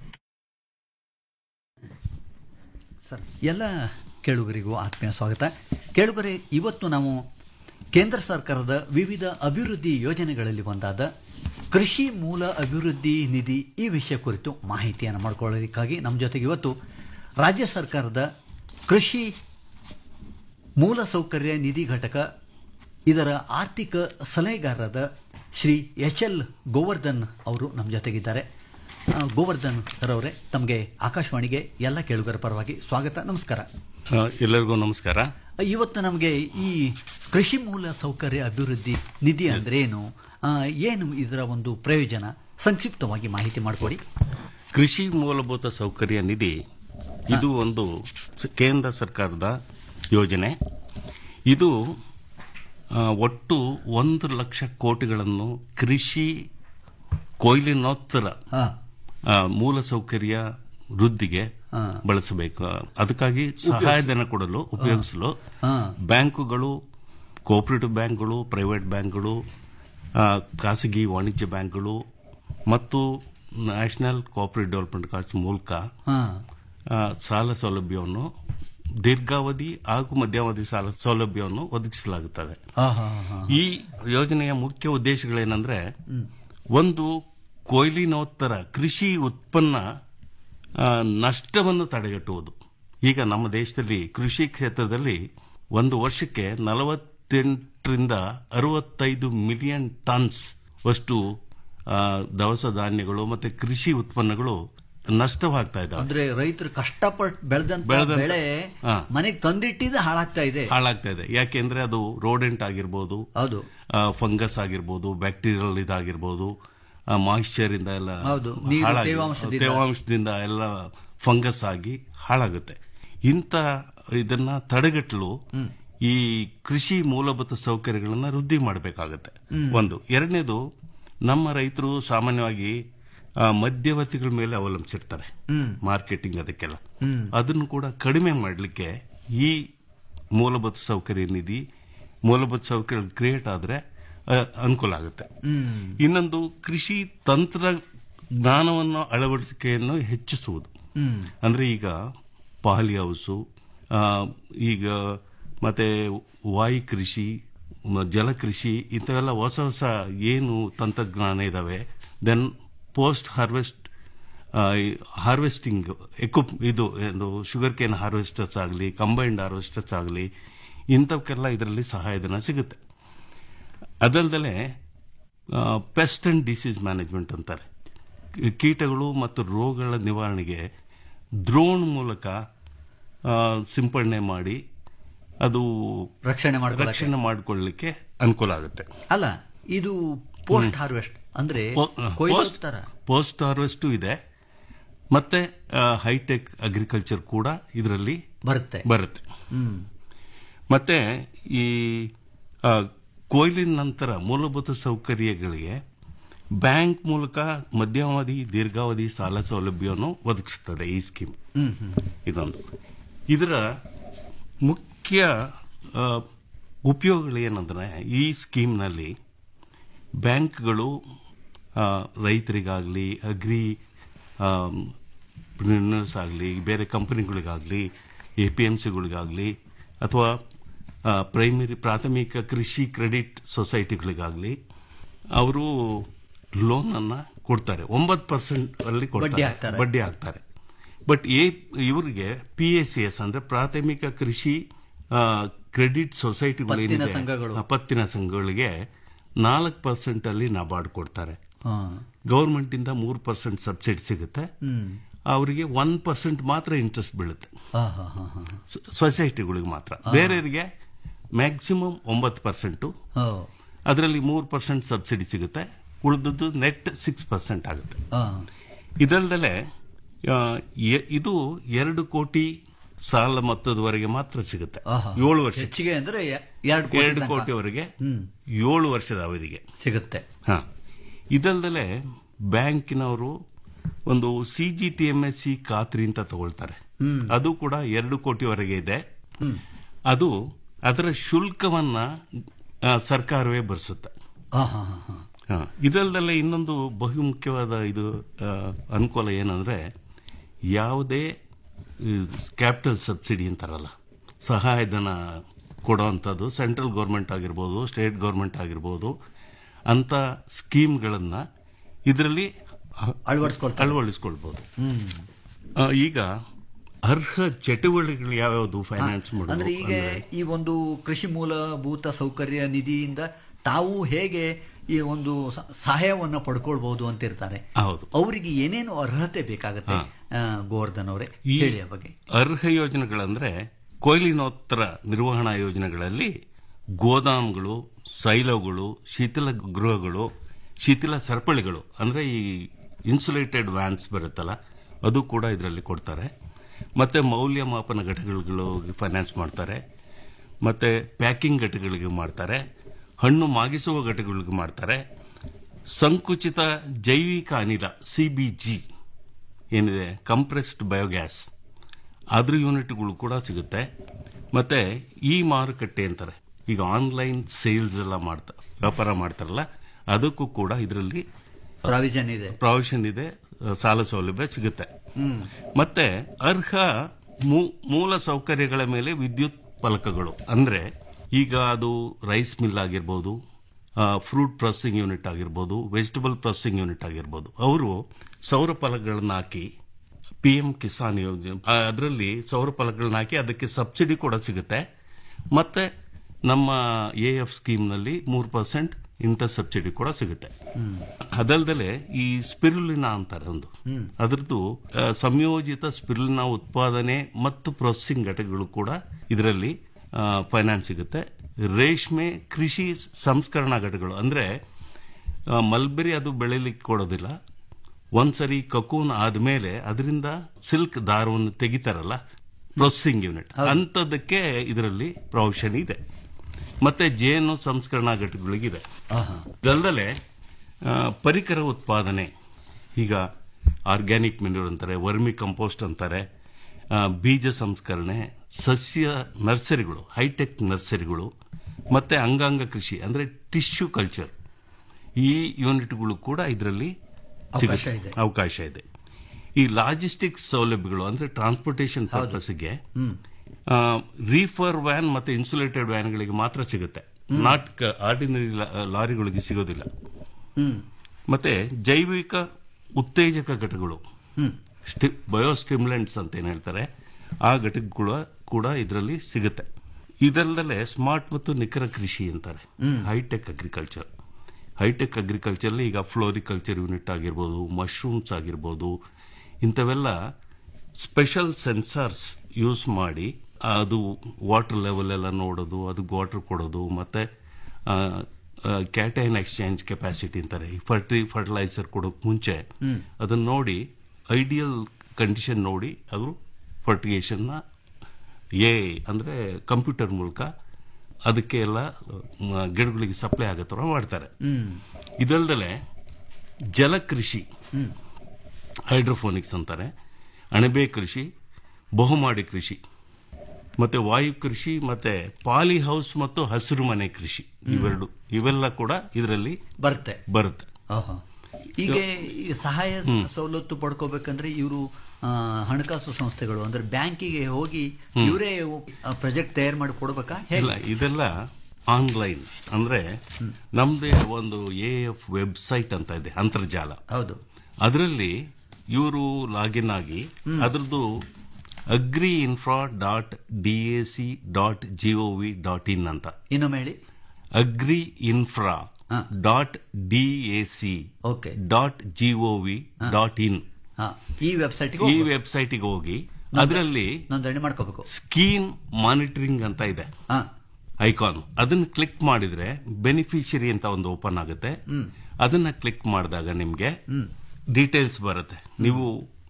ಸರ್ ಎಲ್ಲ ಕೇಳುಗರಿಗೂ ಆತ್ಮೀಯ ಸ್ವಾಗತ ಕೇಳುಗರೆ ಇವತ್ತು ನಾವು ಕೇಂದ್ರ ಸರ್ಕಾರದ ವಿವಿಧ ಅಭಿವೃದ್ಧಿ ಯೋಜನೆಗಳಲ್ಲಿ ಒಂದಾದ ಕೃಷಿ ಮೂಲ ಅಭಿವೃದ್ಧಿ ನಿಧಿ ಈ ವಿಷಯ ಕುರಿತು ಮಾಹಿತಿಯನ್ನು ಮಾಡಿಕೊಳ್ಳೋದಕ್ಕಾಗಿ ನಮ್ಮ ಜೊತೆಗೆ ಇವತ್ತು ರಾಜ್ಯ ಸರ್ಕಾರದ ಕೃಷಿ ಮೂಲಸೌಕರ್ಯ ನಿಧಿ ಘಟಕ ಇದರ ಆರ್ಥಿಕ ಸಲಹೆಗಾರರಾದ ಶ್ರೀ ಎಚ್ ಎಲ್ ಗೋವರ್ಧನ್ ಅವರು ನಮ್ಮ ಜೊತೆಗಿದ್ದಾರೆ ಆ, ಗೋವರ್ಧನ್ ಸರ್ ಅವರೇ ತಮಗೆ ಆಕಾಶವಾಣಿಗೆ ಎಲ್ಲ ಕೇಳುಗರ ಪರವಾಗಿ ಸ್ವಾಗತ ನಮಸ್ಕಾರ ಆ, ಎಲ್ಲರಿಗೂ ನಮಸ್ಕಾರ ಇವತ್ತು ನಮಗೆ ಈ ಕೃಷಿ ಮೂಲ ಸೌಕರ್ಯ ಅಭಿವೃದ್ಧಿ ನಿಧಿ ಅಂದ್ರೆ ಏನು ಆ, ಏನು ಇದರ ಒಂದು ಪ್ರಯೋಜನ ಸಂಕ್ಷಿಪ್ತವಾಗಿ ಮಾಹಿತಿ ಮಾಡಿಕೊಡಿ ಕೃಷಿ ಮೂಲಭೂತ ಸೌಕರ್ಯ ನಿಧಿ ಇದು ಒಂದು ಸ- ಕೇಂದ್ರ ಸರ್ಕಾರದ ಯೋಜನೆ ಇದು ಆ, ಒಟ್ಟು ಒಂದು ಲಕ್ಷ ಕೋಟಿಗಳನ್ನು ಕೃಷಿ ಕೊಯ್ಲಿನೋತ್ತರ ಆ, ಮೂಲಸೌಕರ್ಯ ವೃದ್ಧಿಗೆ ಬಳಸಬೇಕು ಅದಕ್ಕಾಗಿ ಸಹಾಯಧನ ಕೊಡಲು ಉಪಯೋಗಿಸಲು ಬ್ಯಾಂಕುಗಳು ಕೋಆಪರೇಟಿವ್ ಬ್ಯಾಂಕ್ಗಳು ಪ್ರೈವೇಟ್ ಬ್ಯಾಂಕ್ಗಳು ಆ, ಖಾಸಗಿ ವಾಣಿಜ್ಯ ಬ್ಯಾಂಕ್ಗಳು ಮತ್ತು ನ್ಯಾಷನಲ್ ಕೋಆಪರೇಟಿವ್ ಡೆವಲಪ್ಮೆಂಟ್ ಕಾರ್ಡ್ ಮೂಲಕ ಹಾ. ಆ, ಸಾಲ ಸೌಲಭ್ಯವನ್ನು ದೀರ್ಘಾವಧಿ ಹಾಗೂ ಮಧ್ಯಾವಧಿ ಸಾಲ ಸೌಲಭ್ಯವನ್ನು ಒದಗಿಸಲಾಗುತ್ತದೆ ಹಾ, ಹಾ, ಹಾ. ಈ ಯೋಜನೆಯ ಮುಖ್ಯ ಉದ್ದೇಶಗಳೇನೆಂದ್ರೆ ಒಂದು ಕೊಯ್ಲಿನೋತ್ತರ ಕೃಷಿ ಉತ್ಪನ್ನ ಆ, ನಷ್ಟವನ್ನು ತಡೆಗಟ್ಟುವುದು ಈಗ ನಮ್ಮ ದೇಶದಲ್ಲಿ ಕೃಷಿ ಕ್ಷೇತ್ರದಲ್ಲಿ ಒಂದು ವರ್ಷಕ್ಕೆ ನಲವತ್ತೆಂಟರಿಂದ ಅರವತ್ತೈದು ಮಿಲಿಯನ್ ಟನ್ಸ್ ಅಷ್ಟು ಆ, ದವಸ ಧಾನ್ಯಗಳು ಮತ್ತೆ ಕೃಷಿ ಉತ್ಪನ್ನಗಳು ನಷ್ಟವಾಗ್ತಾ ಇದ್ದಾವೆ ಅಂದ್ರೆ ರೈತರು ಕಷ್ಟಪಟ್ಟು ಬೆಳೆದಂತ ಬೆಳೆದಂತ- ಬೆಳೆ ಹಾ. ಮನೆಗೆ ತಂದಿಟ್ಟಿದ್ದು ಹಾಳಾಗ್ತಾ ಇದೆ ಹಾಳಾಗ್ತಾ ಇದೆ ಯಾಕೆಂದ್ರೆ ಅದು ರೋಡೆಂಟ್ ಆಗಿರ್ಬೋದು ಹೌದು ಫಂಗಸ್ ಆಗಿರ್ಬೋದು ಬ್ಯಾಕ್ಟೀರಿಯಲ್ ಇದಾಗಿರ್ಬೋದು ಮಾಯಿಶ್ಚರ್ ಇಂದ ಎಲ್ಲ ಹೌದು, ನೀರು, ಹಾಳಾಗಿ- ತೇವಾಂಶದಿಂದ. ತೇವಾಂಶದಿಂದ ಎಲ್ಲ ಫಂಗಸ್ ಆಗಿ ಹಾಳಾಗುತ್ತೆ ಇಂಥ ಇದನ್ನ ತಡೆಗಟ್ಟಲು ಈ ಕೃಷಿ ಮೂಲಭೂತ ಸೌಕರ್ಯಗಳನ್ನ ವೃದ್ಧಿ ಮಾಡಬೇಕಾಗತ್ತೆ ಹ್ಮ್. ಒಂದು ಎರಡನೇದು ನಮ್ಮ ರೈತರು ಸಾಮಾನ್ಯವಾಗಿ ಆ, ಮಧ್ಯವರ್ತಿಗಳ ಮೇಲೆ ಅವಲಂಬಿಸಿರ್ತಾರೆ ಹ್ಮ್. ಮಾರ್ಕೆಟಿಂಗ್ ಅದಕ್ಕೆಲ್ಲ ಹ್ಮ್. ಅದನ್ನು ಕೂಡ ಕಡಿಮೆ ಮಾಡಲಿಕ್ಕೆ ಈ ಮೂಲಭೂತ ಸೌಕರ್ಯ ನಿಧಿ ಮೂಲಭೂತ ಸೌಕರ್ಯ ಕ್ರಿಯೇಟ್ ಆದ್ರೆ ಆ, ಅನುಕೂಲ ಆಗುತ್ತೆ ಹ್ಮ್. ಇನ್ನೊಂದು ಕೃಷಿ ತಂತ್ರ ಜ್ಞಾನವನ್ನು ಅಳವಡಿಕೆಯನ್ನು ಹೆಚ್ಚಿಸುವುದು ಹ್ಮ್. ಅಂದ್ರೆ ಈಗ ಪಾಲಿ ಹೌಸು ಆ, ಈಗ ಮತ್ತೆ ವಾಯು ಕೃಷಿ ಮ- ಜಲಕೃಷಿ ಇಂಥವೆಲ್ಲ ಹೊಸ ಹೊಸ ಏನು ತಂತ್ರಜ್ಞಾನ ಇದಾವೆ then post harvest harvesting equip ಇದು ಏನು ಶುಗರ್ ಕೇನ್ ಹಾರ್ವೆಸ್ಟರ್ಸ್ ಆಗಲಿ ಕಂಬೈನ್ಡ್ ಹಾರ್ವೆಸ್ಟರ್ಸ್ ಆಗಲಿ ಇಂಥವಕ್ಕೆಲ್ಲ ಇದರಲ್ಲಿ ಸಹಾಯಧನ ಸಿಗುತ್ತೆ ಅದಲ್ದಲೆ ಪೆಸ್ಟ್ ಅಂಡ್ ಡಿಸೀಸ್ ಮ್ಯಾನೇಜ್ಮೆಂಟ್ ಅಂತಾರೆ ಕೀ- ಕೀಟಗಳು ಮತ್ತು ರೋಗಗಳ ನಿವಾರಣೆಗೆ ಡ್ರೋನ್ ಮೂಲಕ ಆ, ಸಿಂಪಡಣೆ ಮಾಡಿ ಅದು ರಕ್ಷಣೆ ಮಾಡ್ಕೊಳ್ಳಕ್ಕೆ. ರಕ್ಷಣೆ ಮಾಡಿಕೊಳ್ಳಲಿಕ್ಕೆ ಅನುಕೂಲ ಆಗುತ್ತೆ ಅಲ್ಲ ಇದು ಪೋಸ್ಟ್ ಹಾರ್ವೆಸ್ಟ್ ಅಂದ್ರೆ ಕೊಯ್ಲು ತರ ಪೋಸ್ಟ್ ಹಾರ್ವೆಸ್ಟ್ ಇದೆ ಮತ್ತೆ ಹೈಟೆಕ್ ಅಗ್ರಿಕಲ್ಚರ್ ಕೂಡ ಇದರಲ್ಲಿ ಬರುತ್ತೆ ಬರುತ್ತೆ ಹ್ಮ್ ಮತ್ತೆ ಈ ಆ, ಕೊಯ್ಲಿನ ನಂತರ ಮೂಲಭೂತ ಸೌಕರ್ಯಗಳಿಗೆ ಬ್ಯಾಂಕ್ ಮೂಲಕ ಮಧ್ಯಾವಧಿ ದೀರ್ಘಾವಧಿ ಸಾಲ ಸೌಲಭ್ಯವನ್ನು ಒದಗಿಸುತ್ತದೆ ಈ ಸ್ಕೀಮ್ ಹ್ಮ್ ಹ್ಮ್ ಇದೊಂದು ಇದರ ಮುಖ್ಯ ಆ, ಉಪಯೋಗಗಳೇನೆಂದ್ರೆ ಈ ಸ್ಕೀಮ್ನಲ್ಲಿ ಬ್ಯಾಂಕ್ಗಳು ಆ, ರೈತರಿಗಾಗಲಿ ಅಗ್ರಿ ಪ್ರಿನರ್ಸ್ ಆಗಲಿ ಬೇರೆ ಕಂಪನಿಗಳಿಗಾಗಲಿ ಎ ಪಿ ಎಂ ಸಿಗಳಿಗಾಗಲಿ ಅಥವಾ ಪ್ರೈಮರಿ ಪ್ರಾಥಮಿಕ ಕೃಷಿ ಕ್ರೆಡಿಟ್ ಸೊಸೈಟಿಗಳಿಗಾಗಲಿ ಅವರು ಲೋನ್ ಅನ್ನ ಕೊಡ್ತಾರೆ ಒಂಬತ್ತು ಪರ್ಸೆಂಟ್ ಅಲ್ಲಿ ಬಡ್ಡಿ ಕೊಡ್ತಾರೆ ಹಾಕ್ತಾರೆ. ಬಡ್ಡಿ ಹಾಕ್ತಾರೆ ಬಟ್ ಎ ಇವರಿಗೆ ಪಿ ಎಸ್ ಸಿ ಎಸ್ ಅಂದ್ರೆ ಪ್ರಾಥಮಿಕ ಕೃಷಿ ಕ್ರೆಡಿಟ್ ಸೊಸೈಟಿಗಳು ಪತ್ತಿನ ಏನಿದೆ, ಸಂಘಗಳು. ಆ, ಪತ್ತಿನ ಸಂಘಗಳಿಗೆ ನಾಲ್ಕು ಪರ್ಸೆಂಟ್ ಅಲ್ಲಿ ನಬಾರ್ಡ್ ಕೊಡ್ತಾರೆ ಹಾ. ಗೌರ್ಮೆಂಟ್ ಇಂದ ಮೂರು ಪರ್ಸೆಂಟ್ ಸಬ್ಸಿಡಿ ಸಿಗುತ್ತೆ ಹ್ಮ್. ಅವರಿಗೆ ಒನ್ ಪರ್ಸೆಂಟ್ ಮಾತ್ರ ಇಂಟ್ರೆಸ್ಟ್ ಬೀಳುತ್ತೆ ಹಾ, ಹಾ, ಹಾ, ಹಾ. ಸ- ಸೊಸೈಟಿಗಳಿಗೆ ಮಾತ್ರ ಹಾ. ಬೇರೆಯವರಿಗೆ ಮ್ಯಾಕ್ಸಿಮಮ್ ಒಂಬತ್ತು ಪರ್ಸೆಂಟು ಹೋ. ಅದರಲ್ಲಿ ಮೂರು ಪರ್ಸೆಂಟ್ ಸಬ್ಸಿಡಿ ಸಿಗುತ್ತೆ ಉಳಿದದ್ದು ನೆಟ್ ಸಿಕ್ಸ್ ಪರ್ಸೆಂಟ್ ಆಗುತ್ತೆ ಹಾ. ಇದಲ್ದಲೆ ಆ, ಎ- ಇದು ಎರಡು ಕೋಟಿ ಸಾಲ ಮೊತ್ತದವರೆಗೆ ಮಾತ್ರ ಸಿಗುತ್ತೆ ಆಹಾ. ಏಳು ವರ್ಷ ಹೆಚ್ಚಿಗೆ ಅಂದ್ರೆ ಎ- ಎರಡು ಕೋಟಿ ಎರಡು ತನಕ. ಕೋಟಿವರೆಗೆ ಹ್ಮ್. ಏಳು ವರ್ಷದ ಅವಧಿಗೆ ಸಿಗುತ್ತೆ ಹಾ ಇದಲ್ದಲೆ ಬ್ಯಾಂಕಿನವರು ಒಂದು C G T M S C ಖಾತ್ರಿ ಅಂತ ತಗೊಳ್ತಾರೆ ಹ್ಮ್. ಅದು ಕೂಡ ಎರಡು ಕೋಟಿವರೆಗೆ ಇದೆ ಹ್ಮ್. ಅದು ಅದರ ಶುಲ್ಕವನ್ನ ಆ, ಸರ್ಕಾರವೇ ಭರಿಸುತ್ತೆ ಹಾ, ಹಾ, ಹಾ, ಹಾ. ಹಾ. ಇದಲ್ದಲ್ಲೇ ಇನ್ನೊಂದು ಬಹುಮುಖ್ಯವಾದ ಇದು ಆ, ಅನುಕೂಲ ಏನಂದ್ರೆ ಯಾವುದೇ ಕ್ಯಾಪಿಟಲ್ ಸಬ್ಸಿಡಿ ಅಂತಾರಲ್ಲ ಸಹಾಯಧನ ಕೊಡುವಂಥದ್ದು ಸೆಂಟ್ರಲ್ ಗೌರ್ಮೆಂಟ್ ಆಗಿರ್ಬೋದು ಸ್ಟೇಟ್ ಗೌರ್ಮೆಂಟ್ ಆಗಿರ್ಬೋದು ಅಂತ ಸ್ಕೀಮ್ಗಳನ್ನ ಇದರಲ್ಲಿ ಅಳವಡಿಸ್ಕೊಳ್ತಾರೆ. ಅಳವಡಿಸ್ಕೊಳ್ಬೋದು ಹ್ಮ್. ಆ, ಈಗ ಅರ್ಹ ಚಟುವಟಿಕೆಗಳು ಯಾವ್ಯಾವುದು ಫೈನಾನ್ಸ್ ಮಾಡೋದು ಅಂದ್ರೆ ಈಗ ಈ ಒಂದು ಕೃಷಿ ಮೂಲಭೂತ ಸೌಕರ್ಯ ನಿಧಿಯಿಂದ ತಾವು ಹೇಗೆ ಈ ಒಂದು ಸ- ಸಹಾಯವನ್ನ ಪಡ್ಕೊಳ್ಬಹುದು ಅಂತ ಇರ್ತಾರೆ ಹೌದು ಅವರಿಗೆ ಏನೇನು ಅರ್ಹತೆ ಬೇಕಾಗತ್ತೆ ಆ, ಗೋವರ್ಧನ್ ಅವರೇ ಈ ಹೇಳಿ ಆ ಬಗ್ಗೆ ಅರ್ಹ ಯೋಜನೆಗಳಂದ್ರೆ ಕೊಯ್ಲಿನೋತ್ತರ ನಿರ್ವಹಣಾ ಯೋಜನೆಗಳಲ್ಲಿ ಗೋದಾಮ್ಗಳು ಸೈಲೋಗಳು ಶೀತಲ ಗೃಹಗಳು ಶೀತಲ ಸರಪಳಿಗಳು ಅಂದ್ರೆ ಈ ಇನ್ಸುಲೇಟೆಡ್ ವ್ಯಾನ್ಸ್ ಬರುತ್ತಲ್ಲ ಅದು ಕೂಡ ಇದರಲ್ಲಿ ಕೊಡ್ತಾರೆ ಮತ್ತೆ ಮೌಲ್ಯಮಾಪನ ಘಟಕಗಳು ಫೈನಾನ್ಸ್ ಮಾಡ್ತಾರೆ ಮತ್ತೆ ಪ್ಯಾಕಿಂಗ್ ಘಟಕಗಳಿಗೆ ಮಾಡ್ತಾರೆ ಹಣ್ಣು ಮಾಗಿಸುವ ಘಟಕಗಳಿಗೆ ಮಾಡ್ತಾರೆ ಸಂಕುಚಿತ ಜೈವಿಕ ಅನಿಲ ಸಿಬಿಜಿ ಏನಿದೆ ಕಂಪ್ರೆಸ್ಡ್ ಬಯೋಗ್ಯಾಸ್ ಅದ್ರ ಯೂನಿಟ್ಗಳು ಕೂಡ ಸಿಗುತ್ತೆ ಮತ್ತೆ ಈ ಮಾರುಕಟ್ಟೆ ಅಂತಾರೆ ಈಗ ಆನ್ಲೈನ್ ಸೇಲ್ಸ್ ಎಲ್ಲ ಮಾಡ್ತಾ ವ್ಯಾಪಾರ ಮಾಡ್ತಾರಲ್ಲ ಅದಕ್ಕೂ ಕೂಡ ಇದರಲ್ಲಿ ಪ್ರಾವಿಷನ್ ಇದೆ ಪ್ರಾವಿಷನ್ ಇದೆ ಸಾಲ ಸೌಲಭ್ಯ ಸಿಗುತ್ತೆ ಹ್ಮ್ ಮತ್ತೆ ಅರ್ಹ ಮೂ- ಮೂಲ ಸೌಕರ್ಯಗಳ ಮೇಲೆ ವಿದ್ಯುತ್ ಫಲಕಗಳು ಅಂದ್ರೆ ಈಗ ಅದು ರೈಸ್ ಮಿಲ್ ಆಗಿರ್ಬೋದು ಫ್ರೂಟ್ ಪ್ರೊಸೆಸಿಂಗ್ ಯೂನಿಟ್ ಆಗಿರ್ಬೋದು ವೆಜಿಟಬಲ್ ಪ್ರೊಸೆಸಿಂಗ್ ಯೂನಿಟ್ ಆಗಿರ್ಬೋದು ಅವರು ಸೌರ ಫಲಕಗಳನ್ನ ಹಾಕಿ ಪಿ ಎಂ ಕಿಸಾನ್ ಯೋಜನೆ ಅದರಲ್ಲಿ ಸೌರ ಫಲಕಗಳನ್ನ ಹಾಕಿ ಅದಕ್ಕೆ ಸಬ್ಸಿಡಿ ಕೂಡ ಸಿಗುತ್ತೆ ಮತ್ತೆ ನಮ್ಮ ಎ ಎಫ್ ಸ್ಕೀಮ್ನಲ್ಲಿ ಮೂರು ಪರ್ಸೆಂಟ್ ಇಂಟ್ರೆಸ್ಟ್ ಸಬ್ಸಿಡಿ ಕೂಡ ಸಿಗುತ್ತೆ ಅದಲ್ದಲೆ ಈ ಸ್ಪಿರುಲಿನಾ ಅಂತಾರೆ ಒಂದು ಹ್ಮ್. ಅದರದ್ದು ಆ, ಸಂಯೋಜಿತ ಸ್ಪಿರುಲಿನಾ ಉತ್ಪಾದನೆ ಮತ್ತು ಪ್ರೊಸೆಸಿಂಗ್ ಘಟಕಗಳು ಕೂಡ ಇದರಲ್ಲಿ ಫೈನಾನ್ಸ್ ಸಿಗುತ್ತೆ ರೇಷ್ಮೆ ಕೃಷಿ ಸಂಸ್ಕರಣಾ ಘಟಕಗಳು ಅಂದ್ರೆ ಆ, ಮಲ್ಬೆರಿ ಅದು ಬೆಳಿಲಿಕ್ಕೆ ಕೊಡೋದಿಲ್ಲ ಒಂದ್ಸರಿ ಕಕೂನ್ ಆದ್ಮೇಲೆ ಅದರಿಂದ ಸಿಲ್ಕ್ ದಾರವನ್ನು ತೆಗಿತಾರಲ್ಲ ಪ್ರೊಸೆಸಿಂಗ್ ಯೂನಿಟ್ ಅಂತದಕ್ಕೆ ಇದರಲ್ಲಿ ಪ್ರಾವಿಷನ್ ಇದೆ ಮತ್ತೆ ಜೇನು ಸಂಸ್ಕರಣಾ ಘಟಕಗಳಿಗಿದೆ ಇದಲ್ಲದೆ ಆ, ಪರಿಕರ ಉತ್ಪಾದನೆ ಈಗ ಆರ್ಗ್ಯಾನಿಕ್ ಮೆನ್ಯೂರ್ ಅಂತಾರೆ ವರ್ಮಿ ಕಂಪೋಸ್ಟ್ ಅಂತಾರೆ ಆ, ಬೀಜ ಸಂಸ್ಕರಣೆ ಸಸ್ಯ ನರ್ಸರಿಗಳು ಹೈಟೆಕ್ ನರ್ಸರಿಗಳು ಮತ್ತೆ ಅಂಗಾಂಗ ಕೃಷಿ ಅಂದ್ರೆ ಟಿಶ್ಯೂ ಕಲ್ಚರ್ ಈ ಯೂನಿಟ್ಗಳು ಕೂಡ ಇದರಲ್ಲಿ ಅವಕಾಶ ಸಿಗುತ್ತೆ. ಇದೆ. ಅವಕಾಶ ಇದೆ ಈ ಲಾಜಿಸ್ಟಿಕ್ಸ್ ಸೌಲಭ್ಯಗಳು ಅಂದ್ರೆ ಟ್ರಾನ್ಸ್ಪೋರ್ಟೇಷನ್ ಪರ್ಪಸ್ಗೆ ಹ್ಮ್ ರೀಫರ್ ವ್ಯಾನ್ ಮತ್ತೆ ಇನ್ಸುಲೇಟೆಡ್ ವ್ಯಾನ್ಗಳಿಗೆ ಮಾತ್ರ ಸಿಗುತ್ತೆ ನಾಟ್ ಆರ್ಡಿನರಿ ಲಾರಿಗಳಿಗೆ ಸಿಗೋದಿಲ್ಲ ಹ್ಮ್ ಮತ್ತೆ ಜೈವಿಕ ಉತ್ತೇಜಕ ಘಟಕಗಳು ಹ್ಮ್ ಬಯೋಸ್ಟಿಮ್ಯುಲೆಂಟ್ಸ್ ಅಂತ ಏನ್ ಹೇಳ್ತಾರೆ ಆ ಘಟಕಗಳು ಕೂಡ ಇದರಲ್ಲಿ ಸಿಗುತ್ತೆ ಇದಲ್ಲದೆ ಸ್ಮಾರ್ಟ್ ಮತ್ತು ನಿಖರ ಕೃಷಿ ಅಂತಾರೆ ಹ್ಮ್. ಹೈಟೆಕ್ ಅಗ್ರಿಕಲ್ಚರ್ ಹೈಟೆಕ್ ಅಗ್ರಿಕಲ್ಚರ್ ಈಗ ಫ್ಲೋರಿಕಲ್ಚರ್ ಯೂನಿಟ್ ಆಗಿರ್ಬೋದು ಮಶ್ರೂಮ್ಸ್ ಆಗಿರ್ಬೋದು ಇಂಥವೆಲ್ಲ ಸ್ಪೆಷಲ್ ಸೆನ್ಸಾರ್ಸ್ ಯೂಸ್ ಮಾಡಿ ಅದು ವಾಟರ್ ಲೆವೆಲ್ ಎಲ್ಲ ನೋಡೋದು ಅದಕ್ಕೆ ವಾಟರ್ ಕೊಡೋದು ಮತ್ತೆ ಕ್ಯಾಟೈನ್ ಎಕ್ಸ್ಚೇಂಜ್ ಕೆಪಾಸಿಟಿ ಅಂತಾರೆ ಫರ್ಟಿ ಫರ್ಟಿಲೈಸರ್ ಕೊಡೋಕೆ ಮುಂಚೆ ಹ್ಮ್. ಅದನ್ನ ನೋಡಿ ಐಡಿಯಲ್ ಕಂಡೀಷನ್ ನೋಡಿ ಅವರು ಫರ್ಟಿಗೇಷನ್ನ ಎ ಅಂದ್ರೆ ಕಂಪ್ಯೂಟರ್ ಮೂಲಕ ಅದಕ್ಕೆ ಎಲ್ಲ ಮ, ಗಿಡಗಳಿಗೆ ಸಪ್ಲೈ ಆಗೋ ಥರ ಮಾಡ್ತಾರೆ ಹ್ಮ್ ಇದಲ್ದಲೆ ಜಲಕೃಷಿ ಹ್ಮ್ ಹೈಡ್ರೋಫೋನಿಕ್ಸ್ ಅಂತಾರೆ ಅಣಬೆ ಕೃಷಿ ಬಹುಮಾಡಿ ಕೃಷಿ ಮತ್ತೆ ವಾಯು ಕೃಷಿ ಮತ್ತೆ ಪಾಲಿ ಹೌಸ್ ಮತ್ತು ಹಸಿರು ಮನೆ ಕೃಷಿ ಇವೆರಡು ಇವೆಲ್ಲ ಕೂಡ ಇದರಲ್ಲಿ ಬರುತ್ತೆ ಬರುತ್ತೆ ಆಹಾ. ಈಗ ಈ ಸಹಾಯ ಹ್ಮ್. ಸವಲತ್ತು ಪಡ್ಕೋಬೇಕಂದ್ರೆ ಇವರು ಹಣಕಾಸು ಸಂಸ್ಥೆಗಳು ಅಂದ್ರೆ ಬ್ಯಾಂಕಿಗೆ ಹೋಗಿ ಹ್ಮ್. ಇವರೇ ಪ್ರಾಜೆಕ್ಟ್ ತಯಾರು ಮಾಡಿ ಕೊಡ್ಬೇಕಾ ಹೇಗೆ ಇಲ್ಲ ಇದೆಲ್ಲ ಆನ್ಲೈನ್ ಅಂದ್ರೆ ನಮ್ದೇ ಒಂದು ಎ ಎಫ್ ವೆಬ್ಸೈಟ್ ಅಂತ ಇದೆ ಅಂತರ್ಜಾಲ ಹೌದು ಅದರಲ್ಲಿ ಇವರು ಲಾಗಿನ್ ಆಗಿ ಅದ್ರದ್ದು agri infra dot D A C dot G O V dot in ಅಂತ ಇನ್ನೊಮ್ಮೆ ಹೇಳಿ agri infra dot D A C okay dot G O V dot in ಹಾ ಈ ವೆಬ್ಸೈಟ್ ಈ ವೆಬ್ಸೈಟ್ಗೆ ಹೋಗಿ ಅದರಲ್ಲಿ ನೋಂದಣಿ ಮಾಡ್ಕೋಬೇಕು ಸ್ಕೀಮ್ ಮಾನಿಟರಿಂಗ್ ಅಂತ ಇದೆ ಹಾ ಐಕಾನ್ ಅದನ್ನ ಕ್ಲಿಕ್ ಮಾಡಿದ್ರೆ ಬೆನಿಫಿಷರಿ ಅಂತ ಒಂದು ಓಪನ್ ಆಗುತ್ತೆ ಹ್ಮ್ ಅದನ್ನ ಕ್ಲಿಕ್ ಮಾಡಿದಾಗ ನಿಮ್ಗೆ ಹ್ಮ್ ಡೀಟೇಲ್ಸ್ ಬರುತ್ತೆ ನೀವು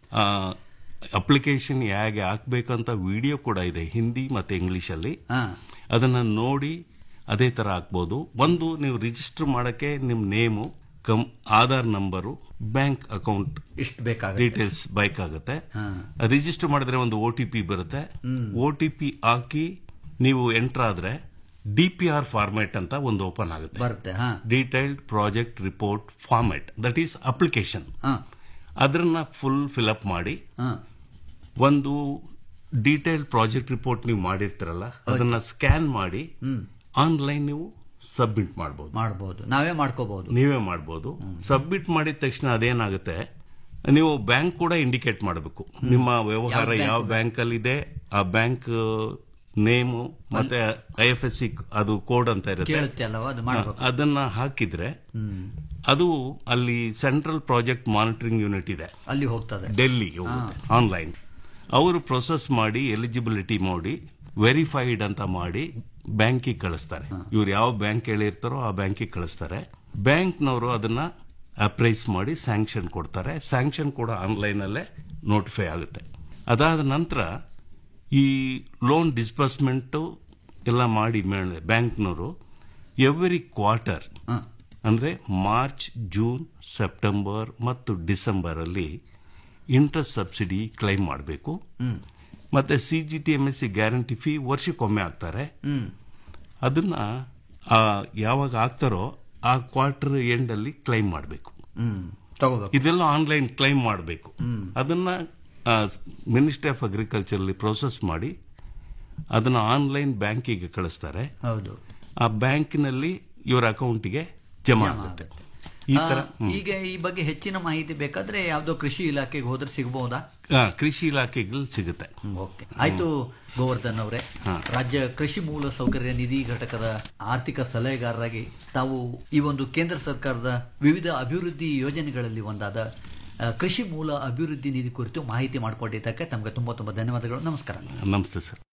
ಅಪ್ಲಿಕೇಶನ್ ಹೇಗೆ ಹಾಕ್ಬೇಕಂತ ವಿಡಿಯೋ ಕೂಡ ಇದೆ ಹಿಂದಿ ಮತ್ತೆ ಇಂಗ್ಲಿಷ್ ಅಲ್ಲಿ ಹಾ ಅದನ್ನ ನೋಡಿ ಅದೇ ತರ ಹಾಕ್ಬೋದು ಒಂದು ನೀವು ರಿಜಿಸ್ಟರ್ ಮಾಡಕ್ಕೆ ನಿಮ್ name cum Aadhaar number bank account ಇಷ್ಟು ಬೇಕಾಗುತ್ತೆ ಡೀಟೇಲ್ಸ್ ಬೇಕಾಗುತ್ತೆ ಹಾ ರಿಜಿಸ್ಟರ್ ಮಾಡಿದ್ರೆ ಒಂದು ಒ ಟಿ ಪಿ ಬರುತ್ತೆ ಹ್ಮ್. ಒ ಟಿ ಪಿ ಹಾಕಿ ನೀವು ಎಂಟರ್ ಆದ್ರೆ ಡಿ ಪಿ ಆರ್ ಫಾರ್ಮ್ಯಾಟ್ ಅಂತ ಒಂದು ಓಪನ್ ಆಗುತ್ತೆ ಬರುತ್ತೆ ಹಾ detailed project report format that is application ಹಾ ಅದನ್ನ ಫುಲ್ ಫಿಲಪ್ ಮಾಡಿ ಹಾ ಒಂದು ಡೀಟೈಲ್ಡ್ ಪ್ರಾಜೆಕ್ಟ್ ರಿಪೋರ್ಟ್ ನೀವು ಮಾಡಿರ್ತೀರಲ್ಲ ಅದನ್ನ ಸ್ಕ್ಯಾನ್ ಮಾಡಿ ಹ್ಮ್ ಆನ್ಲೈನ್ ನೀವು ಸಬ್ಮಿಟ್ ಮಾಡಬಹುದು ಮಾಡ್ಬೋದು ನಾವೇ ಮಾಡ್ಕೋಬಹುದು ನೀವೇ ಮಾಡಬಹುದು ಸಬ್ಮಿಟ್ ಮಾಡಿದ ತಕ್ಷಣ ಅದೇನಾಗುತ್ತೆ ನೀವು ಬ್ಯಾಂಕ್ ಕೂಡ ಇಂಡಿಕೇಟ್ ಮಾಡಬೇಕು ನಿಮ್ಮ ವ್ಯವಹಾರ ಯಾವ ಯಾವ bank ಬ್ಯಾಂಕ್ ಅಲ್ಲಿ ಇದೆ ಆ ಬ್ಯಾಂಕ್ ನೇಮು ಮತ್ತೆ ಐ ಎಫ್ ಎಸ್ ಸಿ ಅದು ಕೋಡ್ ಅಂತ ಕೇಳುತ್ತೆ ಇರುತ್ತೆ ಅಲ್ವಾ ಅದು ಮಾಡ್ಬೇಕು ಹಾ, ಅದನ್ನ ಹಾಕಿದ್ರೆ ಹ್ಮ್ ಅದು ಅಲ್ಲಿ ಸೆಂಟ್ರಲ್ ಪ್ರಾಜೆಕ್ಟ್ ಮಾನಿಟರಿಂಗ್ ಯೂನಿಟ್ ಇದೆ ಅಲ್ಲಿ ಹೋಗ್ತದೆ ಡೆಲ್ಲಿಗೆ ಹೋಗುತ್ತೆ ಆನ್ಲೈನ್ ಅವರು ಪ್ರೊಸೆಸ್ ಮಾಡಿ ಎಲಿಜಿಬಿಲಿಟಿ ಮಾಡಿ ವೆರಿಫೈಡ್ ಅಂತ ಮಾಡಿ ಬ್ಯಾಂಕಿಗೆ ಕಳಿಸ್ತಾರೆ ಇವ್ರು ಯಾವ ಬ್ಯಾಂಕ್ ಹೇಳಿರ್ತಾರೋ ಆ ಬ್ಯಾಂಕಿಗೆ ಕಳಿಸ್ತಾರೆ ಬ್ಯಾಂಕ್ನವರು ಅದನ್ನ ಅಪ್ರೈಸ್ ಮಾಡಿ ಸ್ಯಾಂಕ್ಷನ್ ಕೊಡ್ತಾರೆ ಸ್ಯಾಂಕ್ಷನ್ ಕೂಡ ಆನ್ಲೈನ್ ಅಲ್ಲೇ ನೋಟಿಫೈ ಆಗುತ್ತೆ ಅದಾದ ನಂತರ ಈ ಲೋನ್ ಡಿಸ್ಬರ್ಸ್ಮೆಂಟ್ ಎಲ್ಲ ಮಾಡಿ ಮೇಲೆ ಬ್ಯಾಂಕ್ನವರು ಎವ್ರಿ ಕ್ವಾರ್ಟರ್ ಅಂದ್ರೆ ಮಾರ್ಚ್ ಜೂನ್ ಸೆಪ್ಟೆಂಬರ್ ಮತ್ತು ಡಿಸೆಂಬರ್ ಅಲ್ಲಿ ಇಂಟ್ರೆಸ್ಟ್ ಸಬ್ಸಿಡಿ ಕ್ಲೈಮ್ ಮಾಡಬೇಕು ಹ್ಮ್ ಮತ್ತೆ C G T M S C guarantee fee ವರ್ಷಕ್ಕೊಮ್ಮೆ ಆಗ್ತಾರೆ ಹ್ಮ್ ಅದನ್ನ ಆ, ಯಾವಾಗ ಆಗ್ತಾರೋ ಆ ಕ್ವಾರ್ಟರ್ ಎಂಡ್ ಅಲ್ಲಿ ಕ್ಲೈಮ್ ಮಾಡಬೇಕು ಹ್ಮ್ ತಗೋಬೇಕು ಇದೆಲ್ಲ ಆನ್ಲೈನ್ ಕ್ಲೈಮ್ ಮಾಡಬೇಕು ಹ್ಮ್. ಅದನ್ನ ಮಿನಿಸ್ಟ್ರಿ ಆಫ್ ಅಗ್ರಿಕಲ್ಚರ್ ಅಲ್ಲಿ ಪ್ರೋಸೆಸ್ ಮಾಡಿ ಅದನ್ನ ಆನ್ಲೈನ್ ಬ್ಯಾಂಕಿಗೆ ಕಳಿಸ್ತಾರೆ ಹೌದು ಆ ಬ್ಯಾಂಕಿನಲ್ಲಿ ಇವರ ಅಕೌಂಟಿಗೆ ಜಮಾ ಆಗುತ್ತೆ ಈ ತರ ಆ, ಈಗ ಈ ಬಗ್ಗೆ ಹೆಚ್ಚಿನ ಮಾಹಿತಿ ಬೇಕಾದ್ರೆ ಯಾವ್ದೋ ಕೃಷಿ ಇಲಾಖೆಗೆ ಹೋದ್ರೆ ಸಿಗಬಹುದಾ ಆ, ಕೃಷಿ ಇಲಾಖೆಗೆ ಸಿಗುತ್ತೆ ಓಕೆ ಆಯ್ತು ಗೋವರ್ಧನ್ ಅವರೇ ರಾಜ್ಯ ಕೃಷಿ ಮೂಲ ಸೌಕರ್ಯ ನಿಧಿ ಘಟಕದ ಆರ್ಥಿಕ ಸಲಹೆಗಾರರಾಗಿ ತಾವು ಈ ಒಂದು ಕೇಂದ್ರ ಸರ್ಕಾರದ ವಿವಿಧ ಅಭಿವೃದ್ಧಿ ಯೋಜನೆಗಳಲ್ಲಿ ಒಂದಾದ ಆ, ಕೃಷಿ ಮೂಲ ಅಭಿವೃದ್ಧಿ ನಿಧಿ ಕುರಿತು ಮಾಹಿತಿ ಮಾಡಿಕೊಂಡಿದ್ದಕ್ಕೆ ತಮಗೆ ತುಂಬಾ ತುಂಬಾ ಧನ್ಯವಾದಗಳು ನಮಸ್ಕಾರ ನಮಸ್ತೆ ಸರ್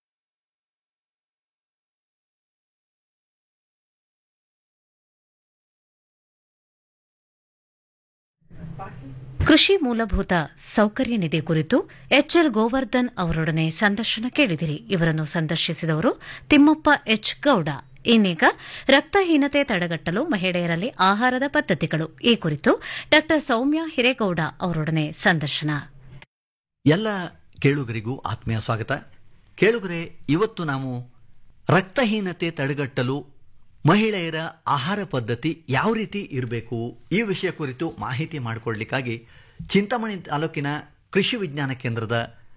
ಕೃಷಿ ಮೂಲಭೂತ ಸೌಕರ್ಯ ನಿಧಿ ಕುರಿತು ಎಚ್ಎಲ್ ಗೋವರ್ಧನ್ ಅವರೊಡನೆ ಸಂದರ್ಶನ ಕೇಳಿದಿರಿ ಇವರನ್ನು ಸಂದರ್ಶಿಸಿದವರು ತಿಮ್ಮಪ್ಪ ಎಚ್ ಗೌಡ ಇನ್ನೀಗ ರಕ್ತಹೀನತೆ ತಡೆಗಟ್ಟಲು ಮಹಿಳೆಯರಲ್ಲಿ ಆಹಾರದ ಪದ್ಧತಿಗಳು ಈ ಕುರಿತು ಡಾ ಸೌಮ್ಯ ಹಿರೇಗೌಡ ಅವರೊಡನೆ ಸಂದರ್ಶನ ಎಲ್ಲ ಕೇಳುಗರಿಗೂ ಆತ್ಮೀಯ ಸ್ವಾಗತ ಕೇಳುಗರೆ ಇವತ್ತು ನಾವು ರಕ್ತಹೀನತೆ ತಡೆಗಟ್ಟಲು ಮಹಿಳೆಯರ ಆಹಾರ ಪದ್ಧತಿ ಯಾವ ರೀತಿ ಇರಬೇಕು ಈ ವಿಷಯ ಕುರಿತು ಮಾಹಿತಿ ಮಾಡಿಕೊಡ್ಲಿಕ್ಕಾಗಿ ಚಿಂತಾಮಣಿ ತಾಲೂಕಿನ ಕೃಷಿ ವಿಜ್ಞಾನ ಕೇಂದ್ರದ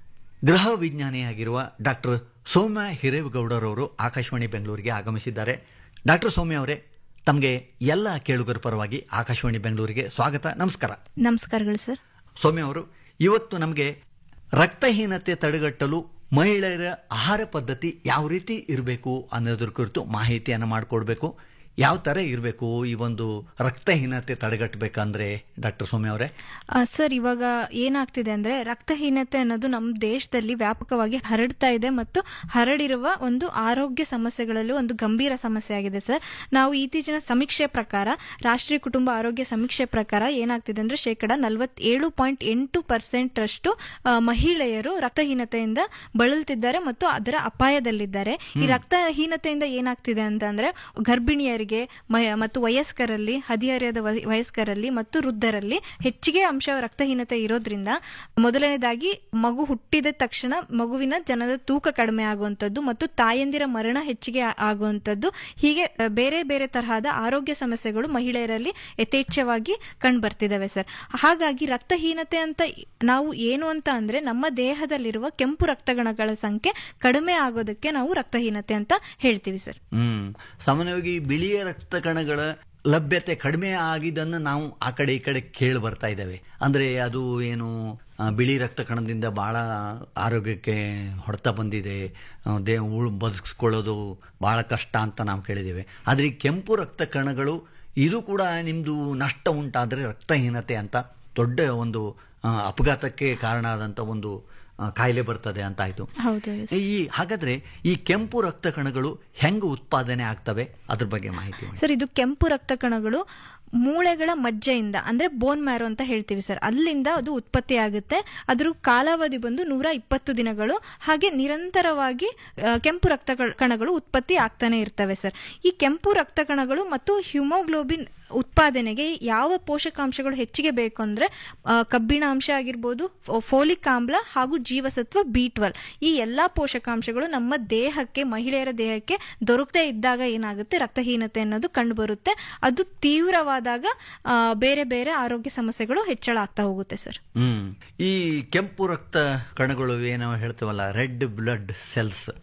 ಗೃಹ ವಿಜ್ಞಾನಿಯಾಗಿರುವ ಡಾಕ್ಟರ್ ಸೌಮ್ಯ ಹಿರೇಗೌಡರವರು ಆಕಾಶವಾಣಿ ಬೆಂಗಳೂರಿಗೆ ಆಗಮಿಸಿದ್ದಾರೆ ಡಾಕ್ಟರ್ ಸೌಮ್ಯ ಅವರೇ ತಮಗೆ ಎಲ್ಲ ಕೇಳುಗರ ಪರವಾಗಿ ಆಕಾಶವಾಣಿ ಬೆಂಗಳೂರಿಗೆ ಸ್ವಾಗತ ನಮಸ್ಕಾರ ನಮಸ್ಕಾರಗಳು ಸರ್ ಸೌಮ್ಯ ಅವರು ಇವತ್ತು ನಮಗೆ ರಕ್ತಹೀನತೆ ತಡೆಗಟ್ಟಲು ಮಹಿಳೆಯರ ಆಹಾರ ಪದ್ಧತಿ ಯಾವ ರೀತಿ ಇರಬೇಕು ಅನ್ನೋದ್ರ ಕುರಿತು ಮಾಹಿತಿಯನ್ನು ಮಾಡಿಕೊಡ್ಬೇಕು ಯಾವ ಥರ ಇರಬೇಕು ಈ ಒಂದು ರಕ್ತಹೀನತೆ ತಡೆಗಟ್ಟಬೇಕಂದ್ರೆ ಡಾಕ್ಟರ್ ಸೌಮ್ಯ ಅವರೇ ಆ, ಸರ್ ಇವಾಗ ಏನಾಗ್ತಿದೆ ಅಂದ್ರೆ ರಕ್ತಹೀನತೆ ಅನ್ನೋದು ನಮ್ಮ ದೇಶದಲ್ಲಿ ವ್ಯಾಪಕವಾಗಿ ಹರಡ್ತಾ ಇದೆ ಮತ್ತು ಹರಡಿರುವ ಒಂದು ಆರೋಗ್ಯ ಸಮಸ್ಯೆಗಳಲ್ಲಿ ಒಂದು ಗಂಭೀರ ಸಮಸ್ಯೆ ಆಗಿದೆ ಸರ್ ನಾವು ಇತ್ತೀಚಿನ ಸಮೀಕ್ಷೆ ಪ್ರಕಾರ ರಾಷ್ಟ್ರೀಯ ಕುಟುಂಬ ಆರೋಗ್ಯ ಸಮೀಕ್ಷೆ ಪ್ರಕಾರ ಏನಾಗ್ತಿದೆ ಅಂದ್ರೆ ಶೇಕಡ ನಲವತ್ತೇಳು ಪಾಯಿಂಟ್ ಎಂಟು ಪರ್ಸೆಂಟ್ ಅಷ್ಟು ಆ, ಮಹಿಳೆಯರು ರಕ್ತಹೀನತೆಯಿಂದ ಬಳಲ್ತಿದ್ದಾರೆ ಮತ್ತು ಅದರ ಅಪಾಯದಲ್ಲಿದ್ದಾರೆ ಈ ರಕ್ತಹೀನತೆಯಿಂದ ಏನಾಗ್ತಿದೆ ಅಂತಂದ್ರೆ ಗರ್ಭಿಣಿಯರಿಗೆ ಮ- ಮತ್ತು ವಯಸ್ಕರಲ್ಲಿ ಹದಿಹರೆಯದ ವಯ- ವಯಸ್ಕರಲ್ಲಿ ಮತ್ತು ವೃದ್ಧರಲ್ಲಿ ಹೆಚ್ಚಿಗೆ ಅಂಶ ರಕ್ತಹೀನತೆ ಇರೋದ್ರಿಂದ ಮೊದಲನೇದಾಗಿ ಮಗು ಹುಟ್ಟಿದ ತಕ್ಷಣ ಮಗುವಿನ ಜನದ ತೂಕ ಕಡಿಮೆ ಆಗುವಂಥದ್ದು ಮತ್ತು ತಾಯಂದಿರ ಮರಣ ಹೆಚ್ಚಿಗೆ ಆ- ಆಗುವಂಥದ್ದು ಹೀಗೆ ಅ, ಬೇರೆ ಬೇರೆ ತರಹದ ಆರೋಗ್ಯ ಸಮಸ್ಯೆಗಳು ಮಹಿಳೆಯರಲ್ಲಿ ಯಥೇಚ್ಛವಾಗಿ ಕಂಡುಬರ್ತಿದ್ದಾವೆ ಸರ್ ಹಾಗಾಗಿ ರಕ್ತಹೀನತೆ ಅಂತ ಇ- ನಾವು ಏನು ಅಂತ ಅಂದ್ರೆ ನಮ್ಮ ದೇಹದಲ್ಲಿರುವ ಕೆಂಪು ರಕ್ತಗಣಗಳ ಸಂಖ್ಯೆ ಕಡಿಮೆ ಆಗೋದಕ್ಕೆ ನಾವು ರಕ್ತಹೀನತೆ ಅಂತ ಹೇಳ್ತೀವಿ ಸರ್ ಹ್ಮ್ ಸಾಮಾನ್ಯವಾಗಿ ಬಿಳಿಯ ರಕ್ತ ಕಣಗಳ ಲಭ್ಯತೆ ಕಡಿಮೆ ಆಗಿದ್ದನ್ನು ನಾವು ಆ ಕಡೆ ಈ ಕಡೆ ಕೇಳಿ ಬರ್ತಾ ಇದ್ದೇವೆ ಅಂದ್ರೆ ಅದು ಏನು ಆ, ಬಿಳಿ ರಕ್ತ ಕಣದಿಂದ ಬಹಳ ಆರೋಗ್ಯಕ್ಕೆ ಹೊಡೆತ ಬಂದಿದೆ ಆ, ದೇ ಉಳ್ ಬದುಕಿಸ್ಕೊಳ್ಳೋದು ಬಹಳ ಕಷ್ಟ ಅಂತ ನಾವು ಕೇಳಿದ್ದೇವೆ ಆದರೆ ಈ ಕೆಂಪು ರಕ್ತ ಕಣಗಳು ಇದು ಕೂಡ ನಿಮ್ದು ನಷ್ಟ ಉಂಟಾದರೆ ರಕ್ತಹೀನತೆ ಅಂತ ದೊಡ್ಡ ಒಂದು ಆ, ಅಪಘಾತಕ್ಕೆ ಕಾರಣ ಆದಂತ ಒಂದು ಆ, ಕಾಯಿಲೆ ಬರ್ತದೆ ಅಂತ ಆಯ್ತು ಹೌದು ಈ ಹಾಗಾದ್ರೆ ಈ ಕೆಂಪು ರಕ್ತ ಕಣಗಳು ಹೆಂಗ್ ಉತ್ಪಾದನೆ ಆಗ್ತವೆ ಅದ್ರ ಬಗ್ಗೆ ಮಾಹಿತಿ ಮಾಡಿ. ಸರ್ ಇದು ಕೆಂಪು ರಕ್ತ ಕಣಗಳು ಮೂಳೆಗಳ ಮಜ್ಜೆಯಿಂದ ಅಂದ್ರೆ ಬೋನ್ ಮ್ಯಾರೋ ಅಂತ ಹೇಳ್ತೀವಿ ಸರ್ ಅಲ್ಲಿಂದ ಅದು ಉತ್ಪತ್ತಿ ಆಗುತ್ತೆ ಅದ್ರ ಕಾಲಾವಧಿ ಬಂದು ನೂರ ಇಪ್ಪತ್ತು ದಿನಗಳು ಹಾಗೆ ನಿರಂತರವಾಗಿ ಆ, ಕೆಂಪು ರಕ್ತ ಕ- ಕಣಗಳು ಉತ್ಪತ್ತಿ ಆಗ್ತಾನೆ ಇರ್ತವೆ ಸರ್ ಈ ಕೆಂಪು ರಕ್ತ ಕಣಗಳು ಮತ್ತು ಹ್ಯುಮೋಗ್ಲೋಬಿನ್ ಉತ್ಪಾದನೆಗೆ ಯಾವ ಪೋಷಕಾಂಶಗಳು ಹೆಚ್ಚಿಗೆ ಬೇಕು ಅಂದ್ರೆ ಆ, ಕಬ್ಬಿಣ ಅಂಶ ಆಗಿರ್ಬೋದು ಫೋ- ಫೋಲಿಕ್ ಆಮ್ಲ ಹಾಗೂ ಜೀವಸತ್ವ ಬಿ ಟ್ವೆಲ್ ಈ ಎಲ್ಲಾ ಪೋಷಕಾಂಶಗಳು ನಮ್ಮ ದೇಹಕ್ಕೆ ಮಹಿಳೆಯರ ದೇಹಕ್ಕೆ ದೊರಕದೇ ಇದ್ದಾಗ ಏನಾಗುತ್ತೆ ರಕ್ತಹೀನತೆ ಅನ್ನೋದು ಕಂಡು ಬರುತ್ತೆ ಅದು ತೀವ್ರವಾದಾಗ ಆ, ಬೇರೆ ಬೇರೆ ಆರೋಗ್ಯ ಸಮಸ್ಯೆಗಳು ಹೆಚ್ಚಳ ಆಗ್ತಾ ಹೋಗುತ್ತೆ ಸರ್ ಹ್ಮ್ ಈ ಕೆಂಪು ರಕ್ತ ಕಣಗಳು ಏನೋ ಹೇಳ್ತೇವಲ್ಲ ರೆಡ್ ಬ್ಲಡ್ ಸೆಲ್ಸ್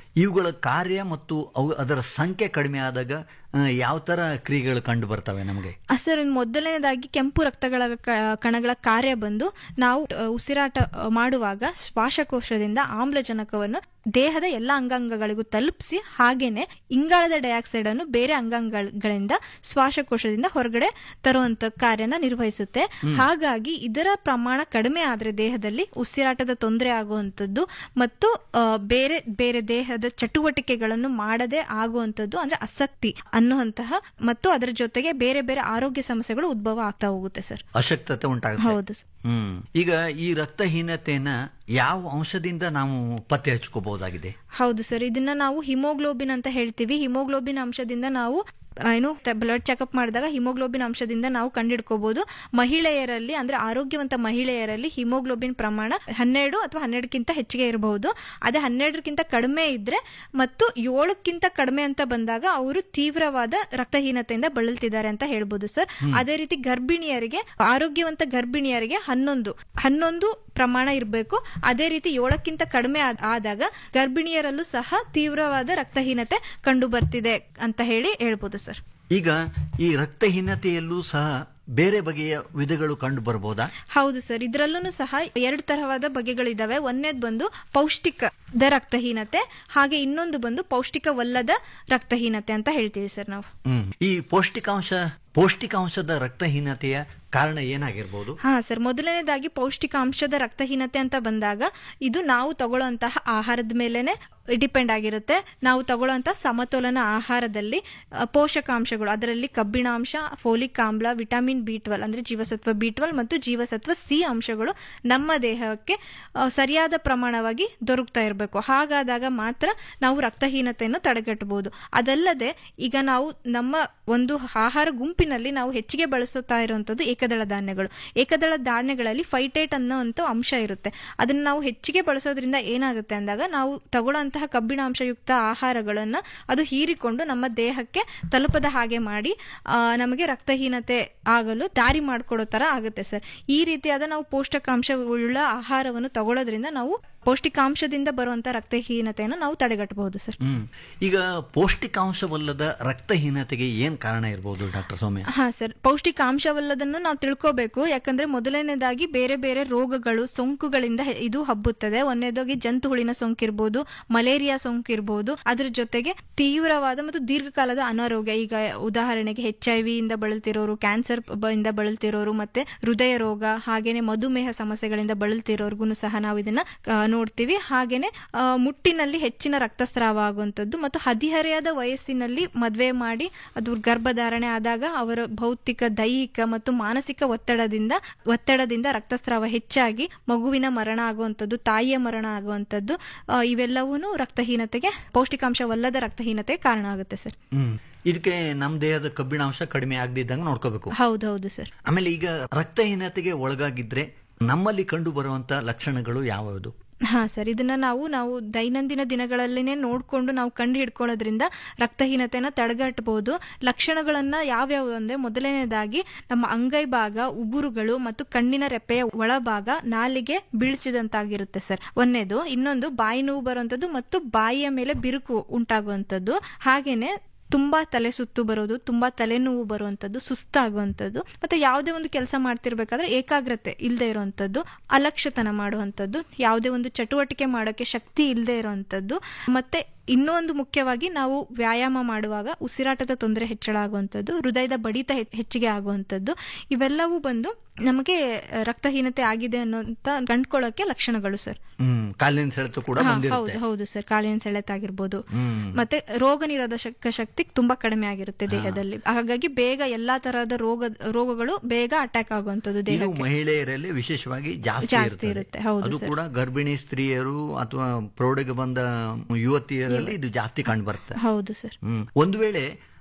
ಇವುಗಳ ಕಾರ್ಯ ಮತ್ತು ಅವು ಅದರ ಸಂಖ್ಯೆ ಕಡಿಮೆ ಆದಾಗ ಆ, ಯಾವ ತರ ಕ್ರಿಯೆಗಳು ಕಂಡು ಬರ್ತವೆ ನಮಗೆ ಆ, ಸರ್ ಇನ್ನು ಮೊದಲನೇದಾಗಿ ಕೆಂಪು ರಕ್ತಗಳ ಕ- ಕಣಗಳ ಕಾರ್ಯ ಬಂದು ನಾವು ಅ, ಉಸಿರಾಟ ಅ, ಮಾಡುವಾಗ ಶ್ವಾಸಕೋಶದಿಂದ ಆಮ್ಲಜನಕವನ್ನು ದೇಹದ ಎಲ್ಲ ಅಂಗಾಂಗಗಳಿಗೂ ತಲುಪಿಸಿ ಹಾಗೇನೆ ಇಂಗಾಲದ ಡೈಆಕ್ಸೈಡ್ ಅನ್ನು ಬೇರೆ ಅಂಗಾಂಗಗಳಿಂದ ಶ್ವಾಸಕೋಶದಿಂದ ಹೊರಗಡೆ ತರುವಂತ ಕಾರ್ಯನ ನಿರ್ವಹಿಸುತ್ತೆ ಹ್ಮ್. ಹಾಗಾಗಿ ಇದರ ಪ್ರಮಾಣ ಕಡಿಮೆ ಆದ್ರೆ ದೇಹದಲ್ಲಿ ಉಸಿರಾಟದ ತೊಂದರೆ ಆಗುವಂತದ್ದು ಮತ್ತು ಆ, ಬೇರೆ ಬೇರೆ ದೇಹದ ಚಟುವಟಿಕೆಗಳನ್ನು ಮಾಡದೆ ಆಗುವಂತದ್ದು ಅಂದ್ರೆ ಆಸಕ್ತಿ ಅನ್ನುವಂತಹ ಮತ್ತು ಅದರ ಜೊತೆಗೆ ಬೇರೆ ಬೇರೆ ಆರೋಗ್ಯ ಸಮಸ್ಯೆಗಳು ಉದ್ಭವ ಆಗ್ತಾ ಹೋಗುತ್ತೆ ಸರ್ ಅಶಕ್ತತೆ ಉಂಟಾಗುತ್ತೆ ಹೌದು ಸರ್. ಹ್ಮ್ ಈಗ ಈ ರಕ್ತಹೀನತೆಯನ್ನ ಯಾವ ಅಂಶದಿಂದ ನಾವು ಪತ್ತೆ ಹಚ್ಕೋಬಹುದಾಗಿದೆ ಹೌದು ಸರ್ ಇದನ್ನ ನಾವು ಹಿಮೋಗ್ಲೋಬಿನ್ ಅಂತ ಹೇಳ್ತೀವಿ ಹಿಮೋಗ್ಲೋಬಿನ್ ಅಂಶದಿಂದ ನಾವು ಆ, ಏನು ಬ್ಲಡ್ ಚೆಕಪ್ ಮಾಡಿದಾಗ ಹಿಮೋಗ್ಲೋಬಿನ್ ಅಂಶದಿಂದ ನಾವು ಕಂಡಿಡ್ಕೋಬಹುದು ಮಹಿಳೆಯರಲ್ಲಿ ಅಂದ್ರೆ ಆರೋಗ್ಯವಂತ ಮಹಿಳೆಯರಲ್ಲಿ ಹಿಮೋಗ್ಲೋಬಿನ್ ಪ್ರಮಾಣ ಹನ್ನೆರಡು ಅಥವಾ ಹನ್ನೆರಡಕ್ಕಿಂತ ಹೆಚ್ಚಿಗೆ ಇರಬಹುದು ಅದೇ ಹನ್ನೆರಡಕ್ಕಿಂತ ಕಡಿಮೆ ಇದ್ರೆ ಮತ್ತು ಏಳಕ್ಕಿಂತ ಕಡಿಮೆ ಅಂತ ಬಂದಾಗ ಅವರು ತೀವ್ರವಾದ ರಕ್ತಹೀನತೆಯಿಂದ ಬಳಲ್ತಿದ್ದಾರೆ ಅಂತ ಹೇಳ್ಬೋದು ಸರ್ ಹ್ಮ್. ಅದೇ ರೀತಿ ಗರ್ಭಿಣಿಯರಿಗೆ ಆರೋಗ್ಯವಂತ ಗರ್ಭಿಣಿಯರಿಗೆ ಹನ್ನೊಂದು ಹನ್ನೊಂದು ಪ್ರಮಾಣ ಇರಬೇಕು ಅದೇ ರೀತಿ ಏಳಕ್ಕಿಂತ ಕಡಿಮೆ ಆದ್- ಆದಾಗ ಗರ್ಭಿಣಿಯರಲ್ಲೂ ಸಹ ತೀವ್ರವಾದ ರಕ್ತಹೀನತೆ ಕಂಡು ಬರ್ತಿದೆ ಅಂತ ಹೇಳಿ ಹೇಳ್ಬೋದು ಸರ್ ಈಗ ಈ ರಕ್ತಹೀನತೆಯಲ್ಲೂ ಸಹ ಬೇರೆ ಬಗೆಯ ವಿಧಗಳು ಕಂಡು ಬರಬಹುದಾ ಹೌದು ಸರ್ ಇದರಲ್ಲೂ ಸಹ ಎರಡು ತರವಾದ ಬಗೆಗಳಿದಾವೆ ಒಂದೇದ್ ಬಂದು ಪೌಷ್ಟಿಕದ ರಕ್ತಹೀನತೆ ಹಾಗೆ ಇನ್ನೊಂದು ಬಂದು ಪೌಷ್ಟಿಕವಲ್ಲದ ರಕ್ತಹೀನತೆ ಅಂತ ಹೇಳ್ತೀವಿ ಸರ್ ನಾವು ಹ್ಮ್ ಈ ಪೌಷ್ಟಿಕಾಂಶ ಪೌಷ್ಟಿಕಾಂಶದ ರಕ್ತಹೀನತೆಯ ಕಾರಣ ಏನಾಗಿರ್ಬೋದು ಹಾ ಸರ್ ಮೊದಲನೇದಾಗಿ ಪೌಷ್ಟಿಕಾಂಶದ ರಕ್ತಹೀನತೆ ಅಂತ ಬಂದಾಗ ಇದು ನಾವು ತಗೊಳ್ಳುವಂತಹ ಆಹಾರದ ಮೇಲೆನೆ ಡಿಪೆಂಡ್ ಆಗಿರುತ್ತೆ ನಾವು ತಗೊಳ್ಳುವಂತಹ ಸಮತೋಲನ ಆಹಾರದಲ್ಲಿ ಅ, ಪೋಷಕಾಂಶಗಳು ಅದರಲ್ಲಿ ಕಬ್ಬಿಣಾಂಶ ಫೋಲಿಕ್ ಆಮ್ಲ ವಿಟಮಿನ್ ಬಿ ಟ್ವೆಲ್ ಅಂದ್ರೆ ಜೀವಸತ್ವ ಬಿ ಟ್ವೆಲ್ ಮತ್ತು ಜೀವಸತ್ವ ಸಿ ಅಂಶಗಳು ನಮ್ಮ ದೇಹಕ್ಕೆ ಅ, ಸರಿಯಾದ ಪ್ರಮಾಣವಾಗಿ ದೊರಕ್ತಾ ಇರಬೇಕು ಹಾಗಾದಾಗ ಮಾತ್ರ ನಾವು ರಕ್ತಹೀನತೆಯನ್ನು ತಡೆಗಟ್ಟಬಹುದು ಅದಲ್ಲದೆ ಈಗ ನಾವು ನಮ್ಮ ಒಂದು ಆಹಾರ ಗುಂಪಿನಲ್ಲಿ ನಾವು ಹೆಚ್ಚಿಗೆ ಬಳಸುತ್ತಾ ಇರುವಂತದ್ದು ಏಕದಳ ಧಾನ್ಯಗಳು ಏಕದಳ ಧಾನ್ಯಗಳಲ್ಲಿ ಫೈಟೇಟ್ ಅನ್ನೋಂಥ ಅಂಶ ಇರುತ್ತೆ ಅದನ್ನ ನಾವು ಹೆಚ್ಚಿಗೆ ಬಳಸೋದ್ರಿಂದ ಏನಾಗುತ್ತೆ ಅಂದಾಗ ನಾವು ತಗೊಳ್ಳೋಂತಹ ಕಬ್ಬಿಣಾಂಶಯುಕ್ತ ಆಹಾರಗಳನ್ನ ಅದು ಹೀರಿಕೊಂಡು ನಮ್ಮ ದೇಹಕ್ಕೆ ತಲುಪದ ಹಾಗೆ ಮಾಡಿ ಆ, ನಮಗೆ ರಕ್ತಹೀನತೆ ಆಗಲು ದಾರಿ ಮಾಡಿಕೊಡೋ ತರ ಆಗುತ್ತೆ ಸರ್ ಈ ರೀತಿಯಾದ ನಾವು ಪೌಷ್ಟಿಕಾಂಶ ಉಳ್ಳ ಆಹಾರವನ್ನು ತಗೊಳ್ಳೋದ್ರಿಂದ ನಾವು ಪೌಷ್ಟಿಕಾಂಶದಿಂದ ಬರುವಂತ ರಕ್ತಹೀನತೆಯನ್ನು ನಾವು ತಡೆಗಟ್ಟಬಹುದು ಸರ್ ಹ್ಮ್ ಈಗ ಪೌಷ್ಟಿಕಾಂಶವಲ್ಲದ ರಕ್ತಹೀನತೆಗೆ ಏನ್ ಕಾರಣ ಇರ್ಬೋದು ಡಾಕ್ಟರ್ ಸೌಮ್ಯ ಹಾ ಸರ್ ಪೌಷ್ಟಿಕಾಂಶವಲ್ಲದನ್ನು ನಾವು ತಿಳ್ಕೋಬೇಕು ಯಾಕಂದ್ರೆ ಮೊದಲನೇದಾಗಿ ಬೇರೆ ಬೇರೆ ರೋಗಗಳು ಸೋಂಕುಗಳಿಂದ ಹೆ- ಇದು ಹಬ್ಬುತ್ತದೆ ಒಂದನೇದಾಗಿ ಜಂತು ಹುಳಿನ ಸೋಂಕಿರ್ಬೋದು ಮಲೇರಿಯಾ ಸೋಂಕಿರ್ಬೋದು ಅದ್ರ ಜೊತೆಗೆ ತೀವ್ರವಾದ ಮತ್ತು ದೀರ್ಘಕಾಲದ ಅನಾರೋಗ್ಯ ಈಗ ಉದಾಹರಣೆಗೆ ಎಚ್ ಐ ವಿ ಇಂದ ಬಳಲ್ತಿರೋರು ಕ್ಯಾನ್ಸರ್ ಬ- ಇಂದ ಬಳಲ್ತಿರೋರು ಮತ್ತೆ ಹೃದಯ ರೋಗ ಹಾಗೇನೆ ಮಧುಮೇಹ ಸಮಸ್ಯೆಗಳಿಂದ ಬಳಲ್ತಿರೋರ್ಗು ಸಹ ನಾವು ಇದನ್ನ ಆ, ನೋಡ್ತೀವಿ ಹಾಗೇನೆ ಆ, ಮುಟ್ಟಿನಲ್ಲಿ ಹೆಚ್ಚಿನ ರಕ್ತಸ್ರಾವ ಆಗುವಂತದ್ದು ಮತ್ತು ಹದಿಹರೆಯದ ವಯಸ್ಸಿನಲ್ಲಿ ಮದುವೆ ಮಾಡಿ ಅದು ಗರ್ಭಧಾರಣೆ ಆದಾಗ ಅವರ ಭೌತಿಕ ದೈಹಿಕ ಮತ್ತು ಮಾನಸಿಕ ಒತ್ತಡದಿಂದ ಒತ್ತಡದಿಂದ ರಕ್ತಸ್ರಾವ ಹೆಚ್ಚಾಗಿ ಮಗುವಿನ ಮರಣ ಆಗುವಂಥದ್ದು ತಾಯಿಯ ಮರಣ ಆಗುವಂಥದ್ದು ಆ, ಇವೆಲ್ಲವೂ ರಕ್ತಹೀನತೆಗೆ ಪೌಷ್ಟಿಕಾಂಶವಲ್ಲದ ರಕ್ತಹೀನತೆಗೆ ಕಾರಣ ಆಗುತ್ತೆ ಸರ್ ಹ್ಮ್ ಇದಕ್ಕೆ ನಮ್ಮ ದೇಹದ ಕಬ್ಬಿಣಾಂಶ ಕಡಿಮೆ ಆಗದಿದ್ದಂಗೆ ನೋಡ್ಕೋಬೇಕು ಹೌದೌದು ಸರ್ ಆಮೇಲೆ ಈಗ ರಕ್ತಹೀನತೆಗೆ ಒಳಗಾಗಿದ್ರೆ ನಮ್ಮಲ್ಲಿ ಕಂಡು ಬರುವಂತ ಲಕ್ಷಣಗಳು ಯಾವ್ಯಾವುದು ಹಾ ಸರ್ ಇದನ್ನ ನಾವು ನಾವು ದೈನಂದಿನ ದಿನಗಳಲ್ಲಿನೇ ನೋಡ್ಕೊಂಡು ನಾವು ಕಂಡು ಹಿಡ್ಕೊಳ್ಳೋದ್ರಿಂದ ರಕ್ತಹೀನತೆನ ತಡೆಗಟ್ಟಬಹುದು ಲಕ್ಷಣಗಳನ್ನ ಯಾವ್ಯಾವು ಅಂದ್ರೆ ಮೊದಲನೇದಾಗಿ ನಮ್ಮ ಅಂಗೈ ಭಾಗ ಉಗುರುಗಳು ಮತ್ತು ಕಣ್ಣಿನ ರೆಪ್ಪೆಯ ಒಳಭಾಗ ನಾಲಿಗೆ ಬೀಳ್ಚಿದಂತಾಗಿರುತ್ತೆ ಸರ್ ಒಂದೇದು ಇನ್ನೊಂದು ಬಾಯಿ ನೋವು ಬರುವಂತದ್ದು ಮತ್ತು ಬಾಯಿಯ ಮೇಲೆ ಬಿರುಕು ಉಂಟಾಗುವಂತದ್ದು ಹಾಗೇನೆ ತುಂಬಾ ತಲೆ ಸುತ್ತು ಬರೋದು ತುಂಬಾ ತಲೆನೋವು ಬರುವಂತದ್ದು ಸುಸ್ತಾಗುವಂತದ್ದು ಮತ್ತೆ ಯಾವುದೇ ಒಂದು ಕೆಲಸ ಮಾಡ್ತಿರ್ಬೇಕಾದ್ರೆ ಏಕಾಗ್ರತೆ ಇಲ್ಲದೆ ಇರುವಂತದ್ದು ಅಲಕ್ಷ್ಯತನ ಮಾಡುವಂತದ್ದು ಯಾವುದೇ ಒಂದು ಚಟುವಟಿಕೆ ಮಾಡೋಕೆ ಶಕ್ತಿ ಇಲ್ಲದೆ ಇರುವಂತದ್ದು ಮತ್ತೆ ಇನ್ನೂ ಒಂದು ಮುಖ್ಯವಾಗಿ ನಾವು ವ್ಯಾಯಾಮ ಮಾಡುವಾಗ ಉಸಿರಾಟದ ತೊಂದರೆ ಹೆಚ್ಚಳ ಆಗುವಂಥದ್ದು ಹೃದಯದ ಬಡಿತ ಹೆ- ಹೆಚ್ಚಿಗೆ ಆಗುವಂಥದ್ದು ಇವೆಲ್ಲವೂ ಬಂದು ನಮಗೆ ರಕ್ತಹೀನತೆ ಆಗಿದೆ ಅನ್ನೋಂತ ಕಂಡ್ಕೊಳ್ಳೋಕೆ ಲಕ್ಷಣಗಳು ಸರ್ ಹ್ಮ್ ಕಾಲಿನ ಸೆಳೆತ ಕೂಡ ಹಾ, ಬಂದಿರುತ್ತೆ ಹೌದು ಹೌದು ಸರ್ ಕಾಲಿನ ಸೆಳೆತ ಆಗಿರ್ಬೋದು ಹ್ಮ್. ಮತ್ತೆ ರೋಗ ನಿರೋಧಕ ಶಕ್ತಿ ತುಂಬಾ ಕಡಿಮೆ ಆಗಿರುತ್ತೆ ದೇಹದಲ್ಲಿ ಹಾಗಾಗಿ ಬೇಗ ಎಲ್ಲಾ ತರಹದ ರೋಗ ರೋಗಗಳು ಬೇಗ ಅಟ್ಯಾಕ್ ಆಗುವಂತದ್ದು ಇದು ದೇಹಕ್ಕೆ ಮಹಿಳೆಯರಲ್ಲಿ ವಿಶೇಷವಾಗಿ ಜಾಸ್ತಿ ಜಾಸ್ತಿ ಇರ್ತದೆ. ಇರುತ್ತೆ, ಹೌದು ಅದು ಸರ್. ಕೂಡ ಗರ್ಭಿಣಿ ಸ್ತ್ರೀಯರು ಅಥವಾ ಪ್ರೌಢಗೆ ಬಂದ ಯುವತಿಯರಲ್ಲಿ ಇದು ಜಾಸ್ತಿ ಕಂಡು ಬರುತ್ತೆ ಹೌದು ಸರ್ ಹ್ಮ್ ಒಂದು ವೇಳೆ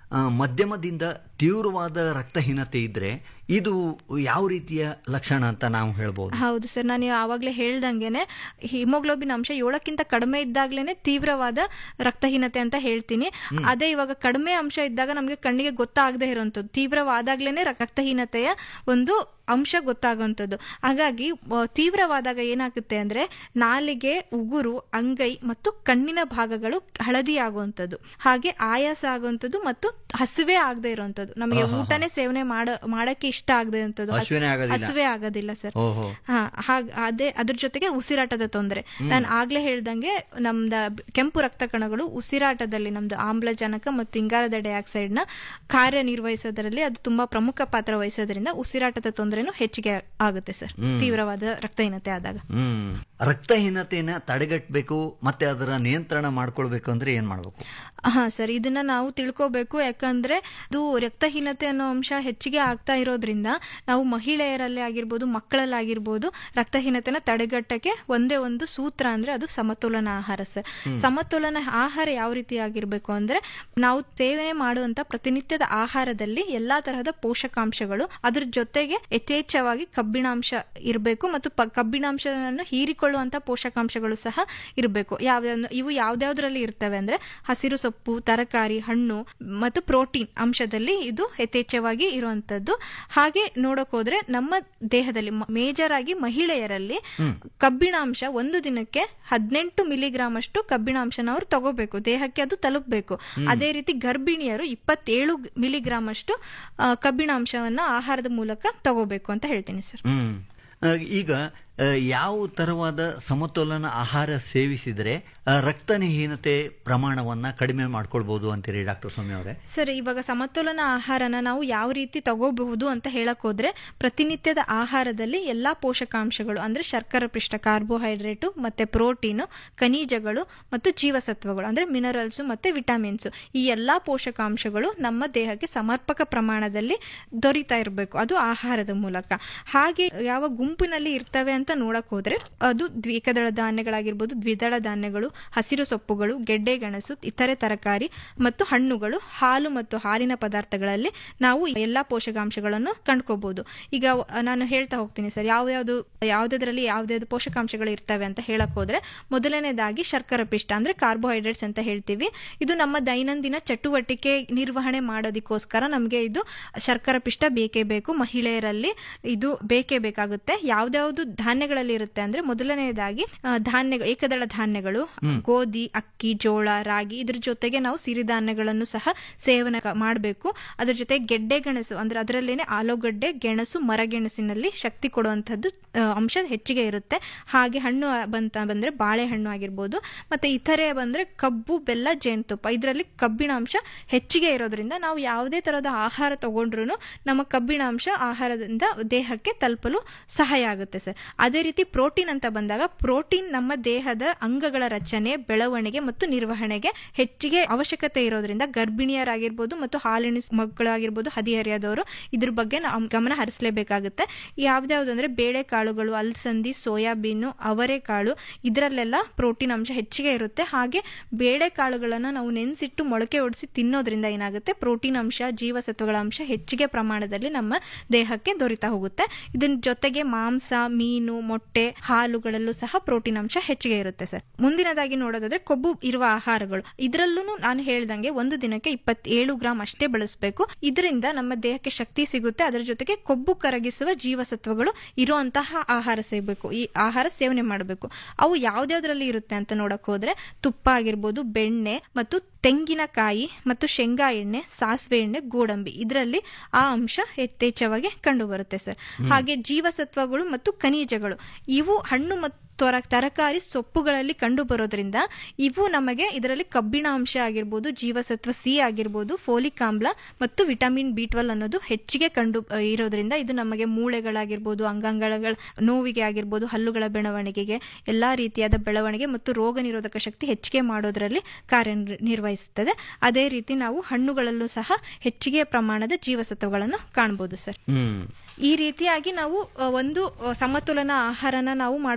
ಆ, ಮಧ್ಯಮದಿಂದ ತೀವ್ರವಾದ ರಕ್ತಹೀನತೆ ಇದ್ರೆ ಇದು ಯಾವ ರೀತಿಯ ಲಕ್ಷಣ ಅಂತ ನಾವು ಹೇಳ್ಬೋದು ಹೌದು ಸರ್ ನಾನು ಆವಾಗಲೇ ಹೇಳ್ದಂಗೆನೆ ಹಿಮೋಗ್ಲೋಬಿನ್ ಅಂಶ ಏಳಕ್ಕಿಂತ ಕಡಿಮೆ ಇದ್ದಾಗ್ಲೇನೆ ತೀವ್ರವಾದ ರಕ್ತಹೀನತೆ ಅಂತ ಹೇಳ್ತೀನಿ ಅದೇ ಇವಾಗ ಕಡಿಮೆ ಅಂಶ ಇದ್ದಾಗ ನಮಗೆ ಕಣ್ಣಿಗೆ ಗೊತ್ತಾಗದೇ ಇರುವಂಥದ್ದು ತೀವ್ರವಾದಾಗ್ಲೇನೆ ರ- ರಕ್ತಹೀನತೆಯ ಒಂದು ಅಂಶ ಗೊತ್ತಾಗುವಂಥದ್ದು ಹಾಗಾಗಿ ಆ, ತೀವ್ರವಾದಾಗ ಏನಾಗುತ್ತೆ ಅಂದ್ರೆ ನಾಲಿಗೆ ಉಗುರು ಅಂಗೈ ಮತ್ತು ಕಣ್ಣಿನ ಭಾಗಗಳು ಹಳದಿ ಆಗುವಂಥದ್ದು ಹಾಗೆ ಆಯಾಸ ಆಗುವಂಥದ್ದು ಮತ್ತು ಹಸಿವೆ ಆಗದೆ ಇರುವಂಥದ್ದು ನಮಗೆ ಆಹಾ. ಊಟನೇ ಸೇವನೆ ಮಾಡ ಮಾಡಕ್ಕೆ ಇಷ್ಟ ಆಗದೆ ಇರುವಂಥದ್ದು ಹಸ್- ಹಸಿವೆನೇ ಆಗೋದಿಲ್ಲ. ಹಸಿವೆ ಆಗೋದಿಲ್ಲ ಸರ್ ಓಹೋ. ಹಾ ಹಾಗ್ ಅದೇ ಅದ್ರ ಜೊತೆಗೆ ಉಸಿರಾಟದ ತೊಂದರೆ ಹ್ಮ್. ನಾನು ಆಗ್ಲೇ ಹೇಳ್ದಂಗೆ ನಮ್ದ ಕೆಂಪು ರಕ್ತ ಕಣಗಳು ಉಸಿರಾಟದಲ್ಲಿ ನಮ್ದು ಆಮ್ಲಜನಕ ಮತ್ತು ಇಂಗಾಲದ ಡೈಆಕ್ಸೈಡ್ ನ ಕಾರ್ಯನಿರ್ವಹಿಸೋದ್ರಲ್ಲಿ ಅದು ತುಂಬಾ ಪ್ರಮುಖ ಪಾತ್ರ ವಹಿಸೋದ್ರಿಂದ ಉಸಿರಾಟದ ತೊಂದರೆನೂ ಹೆಚ್ಚಿಗೆ ಆಗುತ್ತೆ ಸರ್ ಹ್ಮ್. ತೀವ್ರವಾದ ರಕ್ತಹೀನತೆ ಆದಾಗ ಹ್ಮ್ ರಕ್ತಹೀನತೆಯನ್ನ ತಡೆಗಟ್ಟಬೇಕು ಮತ್ತೆ ಅದರ ನಿಯಂತ್ರಣ ಮಾಡ್ಕೊಳ್ಬೇಕು ಅಂದ್ರೆ ಏನ್ ಮಾಡ್ಬೇಕು ಹಾ ಸರ್ ಇದನ್ನ ನಾವು ತಿಳ್ಕೋಬೇಕು ಯಾಕಂದ್ರೆ ಇದು ರಕ್ತಹೀನತೆ ಅನ್ನೋ ಅಂಶ ಹೆಚ್ಚಿಗೆ ಆಗ್ತಾ ಇರೋದ್ರಿಂದ ನಾವು ಮಹಿಳೆಯರಲ್ಲಿ ಆಗಿರ್ಬೋದು ಮಕ್ಕಳಲ್ಲಾಗಿರ್ಬೋದು ರಕ್ತಹೀನತೆನ ತಡೆಗಟ್ಟಕ್ಕೆ ಒಂದೇ ಒಂದು ಸೂತ್ರ ಅಂದ್ರೆ ಅದು ಸಮತೋಲನ ಆಹಾರ ಸರ್ ಹ್ಮ್. ಸಮತೋಲನ ಆಹಾರ ಯಾವ ರೀತಿ ಆಗಿರ್ಬೇಕು ಅಂದ್ರೆ ನಾವು ಸೇವನೆ ಮಾಡುವಂತ ಪ್ರತಿನಿತ್ಯದ ಆಹಾರದಲ್ಲಿ ಎಲ್ಲಾ ತರಹದ ಪೋಷಕಾಂಶಗಳು ಅದ್ರ ಜೊತೆಗೆ ಯಥೇಚ್ಛವಾಗಿ ಕಬ್ಬಿಣಾಂಶ ಇರಬೇಕು ಮತ್ತು ಪ- ಕಬ್ಬಿಣಾಂಶವನ್ನು ಹೀರಿಕೊಳ್ಳುವಂತ ಪೋಷಕಾಂಶಗಳು ಸಹ ಇರಬೇಕು ಯಾವ ಇವು ಯಾವ್ದ್ಯಾವ್ದ್ರಲ್ಲಿ ಇರ್ತವೆ ಅಂದ್ರೆ ಹಸಿರು ಸೊಪ್ಪು ತರಕಾರಿ ಹಣ್ಣು ಮತ್ತು ಪ್ರೋಟೀನ್ ಅಂಶದಲ್ಲಿ ಇದು ಯಥೇಚ್ಛವಾಗಿ ಇರುವಂತದ್ದು ಹಾಗೆ ನೋಡಕ್ ಹೋದ್ರೆ ನಮ್ಮ ದೇಹದಲ್ಲಿ ಮೇಜರ್ ಆಗಿ ಮಹಿಳೆಯರಲ್ಲಿ ಕಬ್ಬಿಣಾಂಶ ಒಂದು ದಿನಕ್ಕೆ ಹದಿನೆಂಟು ಮಿಲಿಗ್ರಾಮ್ ಅಷ್ಟು ಕಬ್ಬಿಣಾಂಶನ ಅವ್ರು ತಗೋಬೇಕು ದೇಹಕ್ಕೆ ಅದು ತಲುಪಬೇಕು ಹ್ಮ್. ಅದೇ ರೀತಿ ಗರ್ಭಿಣಿಯರು ಇಪ್ಪತ್ತೇಳು ಮಿಲಿಗ್ರಾಮ್ ಅಷ್ಟು ಆ, ಕಬ್ಬಿಣಾಂಶವನ್ನ ಆಹಾರದ ಮೂಲಕ ತಗೋಬೇಕು ಅಂತ ಹೇಳ್ತೀನಿ ಸರ್ ಹ್ಮ್ ಆ, ಈಗ ಆ, ಯಾವ ತರವಾದ ಸಮತೋಲನ ಆಹಾರ ಸೇವಿಸಿದ್ರೆ ಆ, ರಕ್ತಹೀನತೆ ಪ್ರಮಾಣವನ್ನ ಕಡಿಮೆ ಮಾಡ್ಕೊಳ್ಬಹುದು ಅಂತೀರಿ ಡಾಕ್ಟರ್ ಸ್ವಾಮಿ ಅವರೇ ಸರ್ ಇವಾಗ ಸಮತೋಲನ ಆಹಾರನ ನಾವು ಯಾವ ರೀತಿ ತಗೋಬಹುದು ಅಂತ ಹೇಳಕ್ ಹೋದ್ರೆ ಪ್ರತಿನಿತ್ಯದ ಆಹಾರದಲ್ಲಿ ಎಲ್ಲಾ ಪೋಷಕಾಂಶಗಳು ಅಂದ್ರೆ ಶರ್ಕರ ಪಿಷ್ಟ ಕಾರ್ಬೋಹೈಡ್ರೇಟು ಮತ್ತೆ ಪ್ರೋಟೀನು ಖನಿಜಗಳು ಮತ್ತು ಜೀವಸತ್ವಗಳು ಅಂದ್ರೆ ಮಿನರಲ್ಸ್ ಮತ್ತೆ ವಿಟಮಿನ್ಸ್ ಈ ಎಲ್ಲಾ ಪೋಷಕಾಂಶಗಳು ನಮ್ಮ ದೇಹಕ್ಕೆ ಸಮರ್ಪಕ ಪ್ರಮಾಣದಲ್ಲಿ ದೊರೀತಾ ಇರಬೇಕು ಅದು ಆಹಾರದ ಮೂಲಕ ಹಾಗೆ ಯಾವ ಗುಂಪಿನಲ್ಲಿ ಇರ್ತವೆ ಅಂತ ನೋಡಕ್ ಹೋದ್ರೆ ಅದು ದ್ವಿಕದಳ ಧಾನ್ಯಗಳಾಗಿರ್ಬೋದು ದ್ವಿದಳ ಧಾನ್ಯಗಳು ಹಸಿರು ಸೊಪ್ಪುಗಳು ಗೆಡ್ಡೆ ಗೆಣಸು ಇತರೆ ತರಕಾರಿ ಮತ್ತು ಹಣ್ಣುಗಳು ಹಾಲು ಮತ್ತು ಹಾಲಿನ ಪದಾರ್ಥಗಳಲ್ಲಿ ನಾವು ಎಲ್ಲಾ ಪೋಷಕಾಂಶಗಳನ್ನು ಕಂಡ್ಕೋಬಹುದು ಈಗ ಅಹ್, ನಾನು ಹೇಳ್ತಾ ಹೋಗ್ತೀನಿ ಸರ್ ಯಾವ್ಯಾವ್ದು ಯಾವ್ದಾದ್ರಲ್ಲಿ ಯಾವ್ದಾವ್ದು ಪೋಷಕಾಂಶಗಳು ಇರ್ತವೆ ಅಂತ ಹೇಳಕ್ ಹೋದ್ರೆ ಮೊದಲನೇದಾಗಿ ಶರ್ಕರ ಪಿಷ್ಟ ಅಂದ್ರೆ ಕಾರ್ಬೋಹೈಡ್ರೇಟ್ಸ್ ಅಂತ ಹೇಳ್ತೀವಿ ಇದು ನಮ್ಮ ದೈನಂದಿನ ಚಟುವಟಿಕೆ ನಿರ್ವಹಣೆ ಮಾಡೋದಕ್ಕೋಸ್ಕರ ನಮಗೆ ಇದು ಶರ್ಕರ ಪಿಷ್ಟ ಬೇಕೇ ಬೇಕು ಮಹಿಳೆಯರಲ್ಲಿ ಇದು ಬೇಕೇ ಬೇಕಾಗುತ್ತೆ ಯಾವ್ದಾವ್ದು ಧಾನ್ಯಗಳಲ್ಲಿ ಇರುತ್ತೆ ಅಂದ್ರೆ ಮೊದಲನೇದಾಗಿ ಆ, ಧಾನ್ಯಗಳು ಏಕದಳ ಧಾನ್ಯಗಳು ಹ್ಮ್. ಗೋಧಿ ಅಕ್ಕಿ ಜೋಳ ರಾಗಿ ಇದ್ರ ಜೊತೆಗೆ ನಾವು ಸಿರಿಧಾನ್ಯಗಳನ್ನು ಸಹ ಸೇವನೆ ಮಾಡಬೇಕು ಅದ್ರ ಜೊತೆ ಗೆಡ್ಡೆ ಗೆಣಸು ಅಂದ್ರೆ ಅದರಲ್ಲೇನೆ ಆಲೂಗಡ್ಡೆ ಗೆಣಸು ಮರಗೆಣಸಿನಲ್ಲಿ ಶಕ್ತಿ ಕೊಡುವಂತದ್ದು ಆ, ಅಂಶ ಹೆಚ್ಚಿಗೆ ಇರುತ್ತೆ ಹಾಗೆ ಹಣ್ಣು ಬಂತ ಬಂದ್ರೆ ಬಾಳೆಹಣ್ಣು ಆಗಿರ್ಬೋದು ಮತ್ತೆ ಇತರೆ ಬಂದ್ರೆ ಕಬ್ಬು ಬೆಲ್ಲ ಜೇನುತುಪ್ಪ ಇದರಲ್ಲಿ ಕಬ್ಬಿಣಾಂಶ ಹೆಚ್ಚಿಗೆ ಇರೋದ್ರಿಂದ ನಾವು ಯಾವುದೇ ತರಹದ ಆಹಾರ ತಗೊಂಡ್ರು ನಮ್ಮ ಕಬ್ಬಿಣಾಂಶ ಆಹಾರದಿಂದ ದೇಹಕ್ಕೆ ತಲುಪಲು ಸಹಾಯ ಆಗುತ್ತೆ ಸರ್ ಅದೇ ರೀತಿ ಪ್ರೋಟೀನ್ ಅಂತ ಬಂದಾಗ ಪ್ರೋಟೀನ್ ನಮ್ಮ ದೇಹದ ಅಂಗಗಳ ರಚನೆ ಬೆಳವಣಿಗೆ ಮತ್ತು ನಿರ್ವಹಣೆಗೆ ಹೆಚ್ಚಿಗೆ ಅವಶ್ಯಕತೆ ಇರೋದ್ರಿಂದ ಗರ್ಭಿಣಿಯರಾಗಿರ್ಬೋದು ಮತ್ತು ಹಾಲಿನ ಮಕ್ಕಳಾಗಿರ್ಬೋದು ಹದಿಹರಿಯದವರು ಇದ್ರ ಬಗ್ಗೆ ನಾವು ಗಮನ ಹರಿಸಲೇಬೇಕಾಗುತ್ತೆ ಯಾವ್ದ್ಯಾವ್ದು ಅಂದ್ರೆ ಬೇಳೆಕಾಳುಗಳು ಅಲಸಂದಿ ಸೋಯಾಬೀನು ಅವರೆಕಾಳು ಇದರಲ್ಲೆಲ್ಲ ಪ್ರೋಟೀನ್ ಅಂಶ ಹೆಚ್ಚಿಗೆ ಇರುತ್ತೆ ಹಾಗೆ ಬೇಳೆಕಾಳುಗಳನ್ನ ನಾವು ನೆನೆಸಿಟ್ಟು ಮೊಳಕೆ ಒಡಿಸಿ ತಿನ್ನೋದ್ರಿಂದ ಏನಾಗುತ್ತೆ ಪ್ರೋಟೀನ್ ಅಂಶ ಜೀವಸತ್ವಗಳ ಅಂಶ ಹೆಚ್ಚಿಗೆ ಪ್ರಮಾಣದಲ್ಲಿ ನಮ್ಮ ದೇಹಕ್ಕೆ ದೊರೀತಾ ಹೋಗುತ್ತೆ ಇದನ್ನ ಜೊತೆಗೆ ಮಾಂಸ ಮೀನು ಮೊಟ್ಟೆ ಹಾಲುಗಳಲ್ಲೂ ಸಹ ಪ್ರೋಟೀನ್ ಅಂಶ ಹೆಚ್ಚಿಗೆ ಇರುತ್ತೆ ಸರ್ ಮುಂದಿನದಾಗಿ ನೋಡೋದಾದ್ರೆ ಕೊಬ್ಬು ಇರುವ ಆಹಾರಗಳು ಇದರಲ್ಲೂ ನಾನು ಹೇಳ್ದಂಗೆ ಒಂದು ದಿನಕ್ಕೆ ಇಪ್ಪತ್ತೇಳು ಗ್ರಾಮ್ ಅಷ್ಟೇ ಬಳಸಬೇಕು ಇದರಿಂದ ನಮ್ಮ ದೇಹಕ್ಕೆ ಶಕ್ತಿ ಸಿಗುತ್ತೆ ಅದರ ಜೊತೆಗೆ ಕೊಬ್ಬು ಕರಗಿಸುವ ಜೀವಸತ್ವಗಳು ಇರುವಂತಹ ಆಹಾರ ಸೇವಬೇಕು ಈ ಆಹಾರ ಸೇವನೆ ಮಾಡಬೇಕು ಅವು ಯಾವ್ದ್ಯಾವ್ದ್ರಲ್ಲಿ ಇರುತ್ತೆ ಅಂತ ನೋಡಕ್ ಹೋದ್ರೆ ತುಪ್ಪ ಆಗಿರ್ಬೋದು ಬೆಣ್ಣೆ ಮತ್ತು ತೆಂಗಿನಕಾಯಿ ಮತ್ತು ಶೇಂಗಾ ಎಣ್ಣೆ ಸಾಸಿವೆ ಎಣ್ಣೆ ಗೋಡಂಬಿ ಇದರಲ್ಲಿ ಆ ಅಂಶ ಯಥೇಚ್ಛವಾಗಿ ಕಂಡು ಬರುತ್ತೆ ಸರ್ ಹ್ಮ್. ಹಾಗೆ ಜೀವಸತ್ವಗಳು ಮತ್ತು ಖನಿಜಗಳು ಇವು ಹಣ್ಣು ಮತ್ತು ತ್ವರ ತರಕಾರಿ ಸೊಪ್ಪುಗಳಲ್ಲಿ ಕಂಡು ಬರೋದ್ರಿಂದ ಇವು ನಮಗೆ ಇದರಲ್ಲಿ ಕಬ್ಬಿಣ ಅಂಶ ಆಗಿರ್ಬೋದು ಜೀವಸತ್ವ ಸಿ ಆಗಿರ್ಬೋದು ಫೋಲಿಕ್ ಆಮ್ಲ ಮತ್ತು ವಿಟಮಿನ್ ಬಿ ಟ್ವೆಲ್ ಅನ್ನೋದು ಹೆಚ್ಚಿಗೆ ಕಂಡು ಅ, ಇರೋದ್ರಿಂದ ಇದು ನಮಗೆ ಮೂಳೆಗಳಾಗಿರ್ಬೋದು ಅಂಗಾಂಗಗಳ ನೋವಿಗೆ ಆಗಿರ್ಬೋದು ಹಲ್ಲುಗಳ ಬೆಳವಣಿಗೆಗೆ ಎಲ್ಲಾ ರೀತಿಯಾದ ಬೆಳವಣಿಗೆ ಮತ್ತು ರೋಗ ನಿರೋಧಕ ಶಕ್ತಿ ಹೆಚ್ಚಿಗೆ ಮಾಡೋದ್ರಲ್ಲಿ ಕಾರ್ಯನಿರ್ವಹಿಸುತ್ತದೆ ಅದೇ ರೀತಿ ನಾವು ಹಣ್ಣುಗಳಲ್ಲೂ ಸಹ ಹೆಚ್ಚಿಗೆ ಪ್ರಮಾಣದ ಜೀವಸತ್ವಗಳನ್ನು ಕಾಣಬಹುದು ಸರ್ ಹ್ಮ್ ಈ ರೀತಿಯಾಗಿ ನಾವು ಅ, ಒಂದು ಅ, ಸಮತೋಲನ ಆಹಾರನ ನಾವು ಮಾಡ್ಕೋಬೇಕಾಗುತ್ತೆ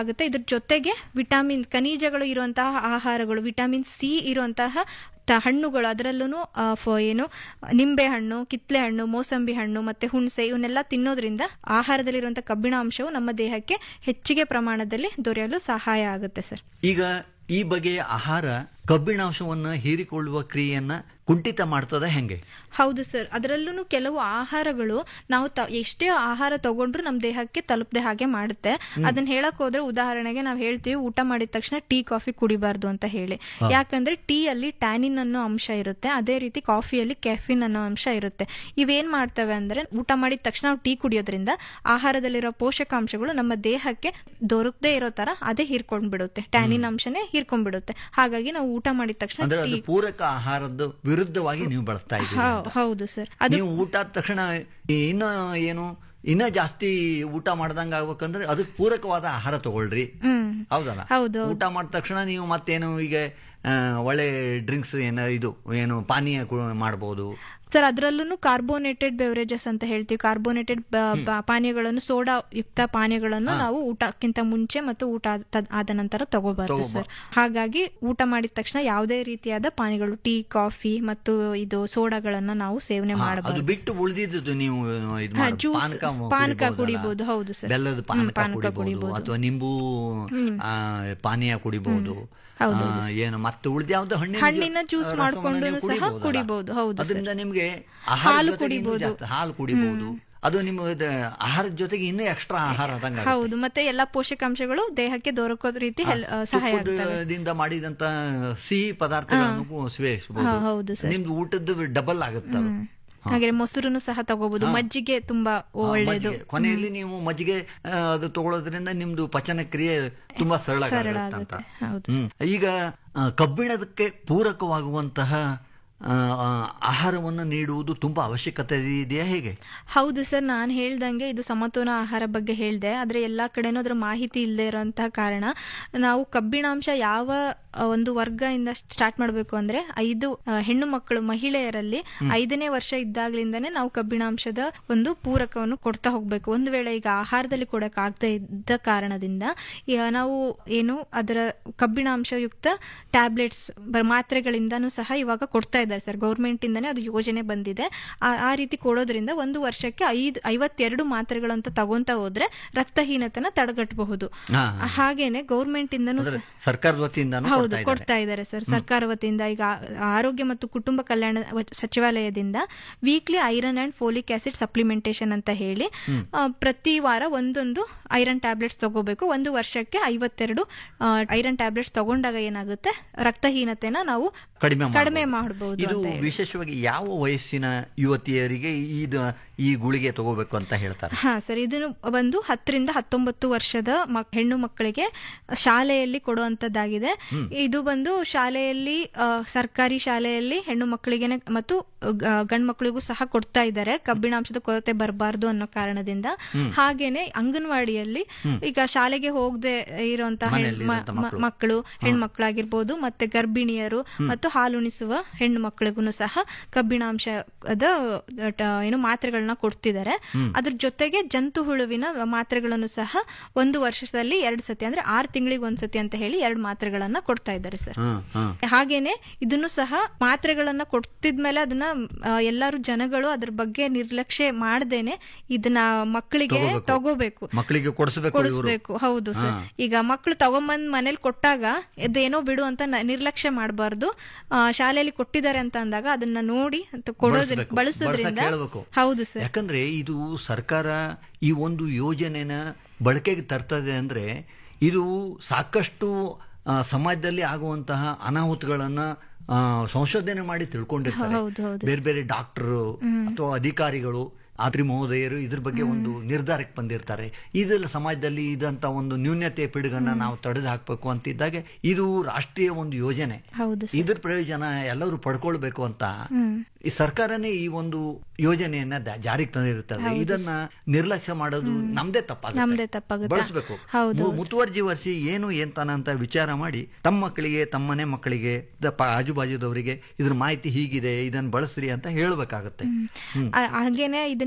ಆಗುತ್ತೆ ಇದ್ರ ಜೊತೆಗೆ ವಿಟಮಿನ್ ಖನಿಜಗಳು ಇರುವಂತಹ ಆಹಾರಗಳು ವಿಟಮಿನ್ ಸಿ ಇರುವಂತಹ ತ- ಹಣ್ಣುಗಳು ಅದರಲ್ಲೂ ಏನು ನಿಂಬೆ ಹಣ್ಣು ಕಿತ್ಲೆ ಹಣ್ಣು ಮೋಸಂಬಿ ಹಣ್ಣು ಮತ್ತೆ ಹುಣಸೆ ಇವನ್ನೆಲ್ಲ ತಿನ್ನೋದ್ರಿಂದ ಆಹಾರದಲ್ಲಿರುವಂತಹ ಕಬ್ಬಿಣ ಅಂಶವು ನಮ್ಮ ದೇಹಕ್ಕೆ ಹೆಚ್ಚಿಗೆ ಪ್ರಮಾಣದಲ್ಲಿ ದೊರೆಯಲು ಸಹಾಯ ಆಗುತ್ತೆ ಸರ್ ಈಗ ಈ ಬಗೆಯ ಆಹಾರ ಕಬ್ಬಿಣಾಂಶವನ್ನು ಹೀರಿಕೊಳ್ಳುವ ಕ್ರಿಯೆಯನ್ನ ಕುಂಠಿತ ಮಾಡ್ತದ ಹೆಂಗೆ ಹೌದು ಸರ್ ಅದರಲ್ಲೂ ಕೆಲವು ಆಹಾರಗಳು ನಾವು ತ- ಎಷ್ಟೇ ಆಹಾರ ತಗೊಂಡ್ರು ನಮ್ಮ ದೇಹಕ್ಕೆ ತಲುಪದೆ ಹಾಗೆ ಮಾಡುತ್ತೆ ಅದನ್ನ ಹೇಳಕ್ ಹೋದ್ರೆ ಉದಾಹರಣೆಗೆ ನಾವು ಹೇಳ್ತೀವಿ ಊಟ ಮಾಡಿದ ತಕ್ಷಣ ಟೀ ಕಾಫಿ ಕುಡಿಬಾರ್ದು ಅಂತ ಹೇಳಿ ಹಾ. ಯಾಕಂದ್ರೆ ಟೀ ಅಲ್ಲಿ ಟ್ಯಾನಿನ್ ಅನ್ನೋ ಅಂಶ ಇರುತ್ತೆ ಅದೇ ರೀತಿ ಕಾಫಿಯಲ್ಲಿ ಕೆಫಿನ್ ಅನ್ನೋ ಅಂಶ ಇರುತ್ತೆ ಇವೇನ್ ಮಾಡ್ತವೆ ಅಂದ್ರೆ ಊಟ ಮಾಡಿದ ತಕ್ಷಣ ನಾವು ಟೀ ಕುಡಿಯೋದ್ರಿಂದ ಆಹಾರದಲ್ಲಿರೋ ಪೋಷಕಾಂಶಗಳು ನಮ್ಮ ದೇಹಕ್ಕೆ ದೊರಕದೇ ಇರೋ ತರ ಅದೇ ಹೀರ್ಕೊಂಡ್ಬಿಡುತ್ತೆ ಟ್ಯಾನಿನ್ ಅಂಶನೇ ಹೀರ್ಕೊಂಡ್ಬಿಡುತ್ತೆ ಹಾಗಾಗಿ ನಾವು ಊಟ ಮಾಡಿದ ತಕ್ಷಣ ಅಂದ್ರೆ ಅದು ಟೀ ಪೂರಕ ಆಹಾರದ ವಿರುದ್ಧವಾಗಿ ನೀವು ಬಳಸ್ತಾ ಇದ್ದೀರಿ ಹೌ- ಅಂತ. ಹೌದು ಸರ್ ಅದು ನೀವು ಊಟ ಆದ ತಕ್ಷಣ ಇನ್ನ ಏನು ಇನ್ನ ಜಾಸ್ತಿ ಊಟ ಮಾಡ್ದಂಗ ಆಗ್ಬೇಕಂದ್ರೆ ಅದಕ್ಕೆ ಪೂರಕವಾದ ಆಹಾರ ತಗೊಳ್ರಿ ಹ್ಮ್ ಹೌದಲ್ಲ ಹೌದು ಊಟ ಮಾಡಿದ ತಕ್ಷಣ ನೀವು ಮತ್ತೇನು ಈಗ ಆ, ಒಳ್ಳೆ ಡ್ರಿಂಕ್ಸ್ ಏನ ಇದು ಏನು ಪಾನೀಯ ಕು- ಮಾಡ್ಬೋದು ಸರ್ ಅದರಲ್ಲೂ ಕಾರ್ಬೋನೇಟೆಡ್ ಬೆವರೇಜಸ್ ಅಂತ ಹೇಳ್ತೀವಿ ಕಾರ್ಬೋನೇಟೆಡ್ ಪಾನೀಯಗಳನ್ನು ಸೋಡಾ ಯುಕ್ತ ಪಾನೀಯಗಳನ್ನು ನಾವು ಊಟಕ್ಕಿಂತ ಮುಂಚೆ ಮತ್ತು ಊಟ ಆದ ತದ್- ಆದ ನಂತರ ತಗೋಬಾರ್ದು ತಗೋಬಾರ್ದು. ಸರ್ ಹಾಗಾಗಿ ಊಟ ಮಾಡಿದ ತಕ್ಷಣ ಯಾವುದೇ ರೀತಿಯಾದ ಪಾನೀಯಗಳು ಟೀ ಕಾಫಿ ಮತ್ತು ಇದು ಸೋಡಾಗಳನ್ನ ನಾವು ಸೇವನೆ ಹಾ, ಅದು ಮಾಡಬಾರ್ದು ಬಿಟ್ಟು ಉಳಿದಿದ್ದು ನೀವು ಇದು ಹಾ, ಮಾಡೋದು. ಜ್ಯೂಸ್, ಪಾನಕ ಪಾನಕ ಕುಡಿಬೋದಲ್ಲ? ಕುಡಿಬೋದು, ಹೌದು ಸರ್. ಬೆಲ್ಲದ ಹ್ಮ್, ಪಾನಕ ಪಾನಕ ಕುಡಿಬಹುದು ಕುಡಿಬೋದು. ಅಥವಾ ನಿಂಬು ಹ್ಮ್. ಆ, ಪಾನೀಯ ಕುಡಿಬಹುದು ಹೌದು, ಆ, ಏನು ಮತ್ತೆ ಉಳಿದ ಯಾವ್ದು ಹಣ್ಣಿನ ಹಣ್ಣಿನ ಜ್ಯೂ- ಜ್ಯೂಸ್ ರಸವನ್ನ ಮಾಡ್ಕೊಂಡು ನೀವು ಸಹ ಕುಡಿಬೋದಲ್ಲ? ಕುಡಿಬಹುದು ಹೌದು ಸರ್. ಅದರಿಂದ ನಿಮ್ಗೆ ಆಹಾರದ ಹಾಲು ಜೊತೆಗೆ ಇನ್ನೂ ಕುಡಿಬೋದು. ಜಾಸ್ತಿ ಹಾಲು ಕುಡಿಬಹುದು ಅದು ನಿಮ್ಮ ಇದು ಆಹಾರದ ಜೊತೆಗೆ ಇನ್ನೂ ಎಕ್ಸ್ಟ್ರಾ ಆಹಾರ ಆದಂಗ ಹೌದು ಮತ್ತೆ ಎಲ್ಲಾ ಪೋಷಕಾಂಶಗಳು ದೇಹಕ್ಕೆ ದೊರಕೋದ್ ರೀತಿ ಹೆಲ್- ಆ, ಸಹಾಯ ಆಗ್ತವೆ ತುಪ್ಪದಿಂದ ಮಾಡಿದಂತ ಸಿಹಿ ಪದಾರ್ಥಗಳನ್ನು ಸೇವಿಸಬಹುದು ಹಾ, ಹೌದು ಸರ್. ನಿಮ್ದು ಊಟದ್ದು ಡಬಲ್ ಆಗುತ್ತೆ ಅದು ಹಾಗೆ ಮೊಸರುನು ಸಹ ತಗೋಬಹುದು ಹಾ. ಮಜ್ಜಿಗೆ ತುಂಬಾ ಆ, ಒಳ್ಳೇದು ಮಜ್ಜಿಗೆ. ಕೊನೆಯಲ್ಲಿ ನೀವು ಮಜ್ಜಿಗೆ ಆ, ಅದು ತಗೊಳ್ಳೋದ್ರಿಂದ ನಿಮ್ದು ಪಚನ ಕ್ರಿಯೆ ತುಂಬಾ ಸರಳ ಸರಳ ಆಗುತ್ತೆ ಅಂತ ಆಗುತ್ತೆ ಹೌದು ಹ್ಮ್. ಈಗ ಆ, ಕಬ್ಬಿಣದಕ್ಕೆ ಪೂರಕವಾಗುವಂತಹ ಆ, ಆ, ಆಹಾರವನ್ನು ನೀಡುವುದು ತುಂಬಾ ಅವಶ್ಯಕತೆ ಇದೆಯಾ ಹೇಗೆ ಹೌದು ಸರ್ ನಾನು ಹೇಳ್ದಂಗೆ ಇದು ಸಮತೋಲ ಆಹಾರ ಬಗ್ಗೆ ಹೇಳಿದೆ ಆದ್ರೆ ಎಲ್ಲಾ ಕಡೆನೂ ಅದ್ರ ಮಾಹಿತಿ ಇಲ್ಲದೆ ಇರೋಂತಹ ಕಾರಣ ನಾವು ಕಬ್ಬಿಣಾಂಶ ಯಾವ ಆ, ಒಂದು ವರ್ಗದಿಂದ ಸ್ಟಾರ್ಟ್ ಮಾಡಬೇಕು ಅಂದ್ರೆ ಐದು ಆ, ಹೆಣ್ಣು ಮಕ್ಕಳು ಮಹಿಳೆಯರಲ್ಲಿ ಐದನೇ ವರ್ಷ ಇದ್ದಾಗ್ಲಿಂದಾನೇ ನಾವು ಕಬ್ಬಿಣಾಂಶದ ಒಂದು ಪೂರಕವನ್ನು ಕೊಡ್ತಾ ಹೋಗ್ಬೇಕು ಒಂದು ವೇಳೆ ಈಗ ಆಹಾರದಲ್ಲಿ ಕೊಡಕ್ ಆಗದೆ ಇದ್ದ ಕಾರಣದಿಂದ ಈಗ ನಾವು ಏನು ಅದರ ಕಬ್ಬಿಣಾಂಶಯುಕ್ತ ಟ್ಯಾಬ್ಲೆಟ್ಸ್ ಮಾತ್ರೆಗಳಿಂದನೂ ಸಹ ಇವಾಗ ಕೊಡ್ತಾ ಇದ್ದಾರೆ ಸರ್ ಗೌರ್ಮೆಂಟ್ ಇಂದಾನೇ ಅದು ಯೋಜನೆ ಬಂದಿದೆ ಆ ಆ ರೀತಿ ಕೊಡೋದ್ರಿಂದ ಒಂದು ವರ್ಷಕ್ಕೆ ಐದು ಐವತ್ತೆರಡು ಮಾತ್ರೆಗಳಂತ ತಗೊಂತ ಹೋದ್ರೆ ರಕ್ತಹೀನತೆನ ತಡೆಗಟ್ಟಬಹುದು ಹಾ, ಹಾಗೇನೆ ಗೌರ್ಮೆಂಟ್ ಇಂದನೂ ಅಂದ್ರೆ ಸಹ- ಸರ್ಕಾರದ ವತಿಯಿಂದಾನು ಹೌದು ಕೊಡ್ತಾ ಇದ್ದಾರೆ. ಕೊಡ್ತಾ ಇದ್ದಾರೆ ಸರ್ ಸರ್ಕಾರ ವತಿಯಿಂದ ಈಗ ಆ- ಆರೋಗ್ಯ ಮತ್ತು ಕುಟುಂಬ ಕಲ್ಯಾಣ ವ- ಸಚಿವಾಲಯದಿಂದ weekly iron and folic acid supplementation ಅಂತ ಹೇಳಿ ಹ್ಮ್. ಆ, ಪ್ರತಿ ವಾರ ಒಂದೊಂದು ಐರನ್ ಟ್ಯಾಬ್ಲೆಟ್ಸ್ ತಗೋಬೇಕು ಒಂದು ವರ್ಷಕ್ಕೆ ಐವತ್ತೆರಡು ಐರನ್ ಟ್ಯಾಬ್ಲೆಟ್ಸ್ ತಗೊಂಡಾಗ ಏನಾಗುತ್ತೆ ರಕ್ತಹೀನತೆನ ನಾವು ಕಡಿಮೆ ಕಡಿಮೆ ಮಾಡ್ಬೋದು. ಮಾಡಬಹುದು ಇದು ವಿಶೇಷವಾಗಿ ಯಾವ ವಯಸ್ಸಿನ ಯುವತಿಯರಿಗೆ ಇದು ಈ ಗುಳಿಗೆ ತಗೋಬೇಕು ಅಂತ ಹೇಳ್ತಾರೆ ಹಾ ಸರ್ ಇದನ್ನು ಬಂದು ಹತ್ತರಿಂದ ಹತ್ತೊಂಬತ್ತು ವರ್ಷದ ಮಕ್- ಹೆಣ್ಣು ಮಕ್ಕಳಿಗೆ ಶಾಲೆಯಲ್ಲಿ ಕೊಡುವಂತದ್ದಾಗಿದೆ ಹ್ಮ್. ಇದು ಬಂದು ಶಾಲೆಯಲ್ಲಿ ಆ, ಸರ್ಕಾರಿ ಶಾಲೆಯಲ್ಲಿ ಹೆಣ್ಣು ಮಕ್ಕಳಿಗೆ ಮತ್ತು ಗಂಡು ಮಕ್ಕಳಿಗೂ ಸಹ ಕೊಡ್ತಾ ಇದ್ದಾರೆ ಕಬ್ಬಿಣಾಂಶದ ಕೊರತೆ ಬರಬಾರ್ದು ಅನ್ನೋ ಕಾರಣದಿಂದ ಹ್ಮ್. ಹಾಗೇನೆ ಅಂಗನವಾಡಿಯಲ್ಲಿ ಹ್ಮ್. ಈಗ ಶಾಲೆಗೆ ಹೋಗದೆ ಇರುವಂತಹ ಹೆಣ್- ಮನೆಯಲ್ಲಿ ಮ- ಇರುವಂತ ಮ- ಮಕ್ಕಳು. ಮಕ್ಕಳು ಹೆಣ್ಮಕ್ಳಾಗಿರ್ಬೋದು ಮತ್ತೆ ಗರ್ಭಿಣಿಯರು ಹ್ಮ್. ಮತ್ತು ಹಾಲುಣಿಸುವ ಹೆಣ್ಣು ಮಕ್ಕಳಿಗೂ ಸಹ ಕಬ್ಬಿಣಾಂಶದ ಟ- ಏನು ಮಾತ್ರೆಗಳನ್ನ ಕೊಡ್ತಿದ್ದಾರೆ ಹ್ಮ್. ಅದ್ರ ಜೊತೆಗೆ ಜಂತು ಹುಳುವಿನ ಮಾತ್ರೆಗಳನ್ನು ಸಹ ಒಂದು ವರ್ಷದಲ್ಲಿ ಎರಡು ಸತಿ ಅಂದ್ರೆ ಆರು ತಿಂಗಳಿಗೆ ಒಂದ್ಸತಿ ಅಂತ ಹೇಳಿ ಎರಡು ಮಾತ್ರೆಗಳನ್ನ ಕೊಡ್ತಾ ಇದ್ದಾರೆ ಸರ್ ಹ್ಮ್, ಹ್ಮ್. ಹಾಗೇನೆ ಇದನ್ನು ಸಹ ಮಾತ್ರೆಗಳನ್ನ ಕೊಡ್ತಿದ್ಮೇಲೆ ಅದನ್ನ ಆ, ಎಲ್ಲರೂ ಜನಗಳು ಅದ್ರ ಬಗ್ಗೆ ನಿರ್ಲಕ್ಷ್ಯ ಮಾಡ್ದೇನೆ ಇದನ್ನ ಮಕ್ಕಳಿಗೆ ತಗೋಬೇಕು. ತಗೋಬೇಕು ಮಕ್ಕಳಿಗೆ ಕೊಡಿಸ್ಬೇಕು ಇವರು ಕೊಡಿಸ್ಬೇಕು ಹೌದು ಸರ್ ಹಾ. ಈಗ ಮಕ್ಕಳು ತಗೊಂಬಂದ್ ಮನೇಲಿ ಕೊಟ್ಟಾಗ ಇದೇನೋ ಬಿಡು ಅಂತ ನ- ನಿರ್ಲಕ್ಷ್ಯ ಮಾಡಬಾರ್ದು ಶಾಲೆಯಲ್ಲಿ ಕೊಟ್ಟಿದ್ದಾರೆ ಅಂತ ಅಂದಾಗ ಅದನ್ನ ನೋಡಿ ಅಂತ ಕೊಡೋದ್ರಿಂದ ಬಳಸ್ಬೇಕು. ಬಳಸೋದ್ರಿಂದ ಬಳಸಕ್ಕೆ ಹೇಳ್ಬೇಕು. ಹೌದು ಸರ್ ಯಾಕಂದ್ರೆ ಇದು ಸರ್ಕಾರ ಈ ಒಂದು ಯೋಜನೆನ ಬಳಕೆಗೆ ತರ್ತದೆ ಅಂದ್ರೆ ಇದು ಸಾಕಷ್ಟು ಆ, ಸಮಾಜದಲ್ಲಿ ಆಗುವಂತಹ ಅನಾಹುತಗಳನ್ನ ಆ, ಸಂಶೋಧನೆ ಮಾಡಿ ತಿಳ್ಕೊಂಡಿರ್ತಾರೆ ಹೌದು, ಹೌದು. ಬೇರೆ ಬೇರೆ ಡಾಕ್ಟರ್ ಹ್ಮ್. ಅಥವಾ ಅಧಿಕಾರಿಗಳು ಆತ್ರಿ ಮಹೋದಯರು ಇದ್ರ ಬಗ್ಗೆ ಒಂದು ನಿರ್ಧಾರಕ್ಕೆ ಬಂದಿರ್ತಾರೆ ಇದೆಲ್ಲ ಸಮಾಜದಲ್ಲಿ ಇದಂತ ಒಂದು ನ್ಯೂನ್ಯತೆ ಪಿಡುಗನ್ನ ನಾವು ತಡೆದು ಹಾಕ್ಬೇಕು ಅಂತಿದ್ದಾಗ ಇದು ರಾಷ್ಟ್ರೀಯ ಒಂದು ಯೋಜನೆ ಹೌದು ಸರ್. ಇದ್ರ ಪ್ರಯೋಜನ ಎಲ್ಲರೂ ಪಡ್ಕೊಳ್ಬೇಕು ಅಂತ ಹ್ಮ್. ಈ ಸರ್ಕಾರನೇ ಈ ಒಂದು ಯೋಜನೆಯನ್ನ ದ- ಜಾರಿಗೆ ತಂದಿರುತ್ತದೆ ಹೌದು. ಇದನ್ನ ನಿರ್ಲಕ್ಷ್ಯ ಮಾಡೋದು ನಮ್ದೇ ತಪ್ಪಾಗುತ್ತೆ ನಮ್ದೇ ತಪ್ಪಾಗುತ್ತೆ. ಬಳಸಬೇಕು ಹೌದು. ಮುತುವರ್ಜಿ ವಹಿಸಿ ಏನು ಎಂತಾನ ಅಂತ ವಿಚಾರ ಮಾಡಿ ತಮ್ಮ ಮಕ್ಕಳಿಗೆ ತಮ್ಮನೆ ಮಕ್ಕಳಿಗೆ ದ- ಪ- ಆಜು ಬಾಜುದವರಿಗೆ ಇದ್ರ ಮಾಹಿತಿ ಹೀಗಿದೆ ಇದನ್ನ ಬಳಸ್ರಿ ಅಂತ ಹೇಳ್ಬೇಕಾಗತ್ತೆ ಹ್ಮ್. ಆ- ಹಾಗೇನೆ ಇದನ್ನ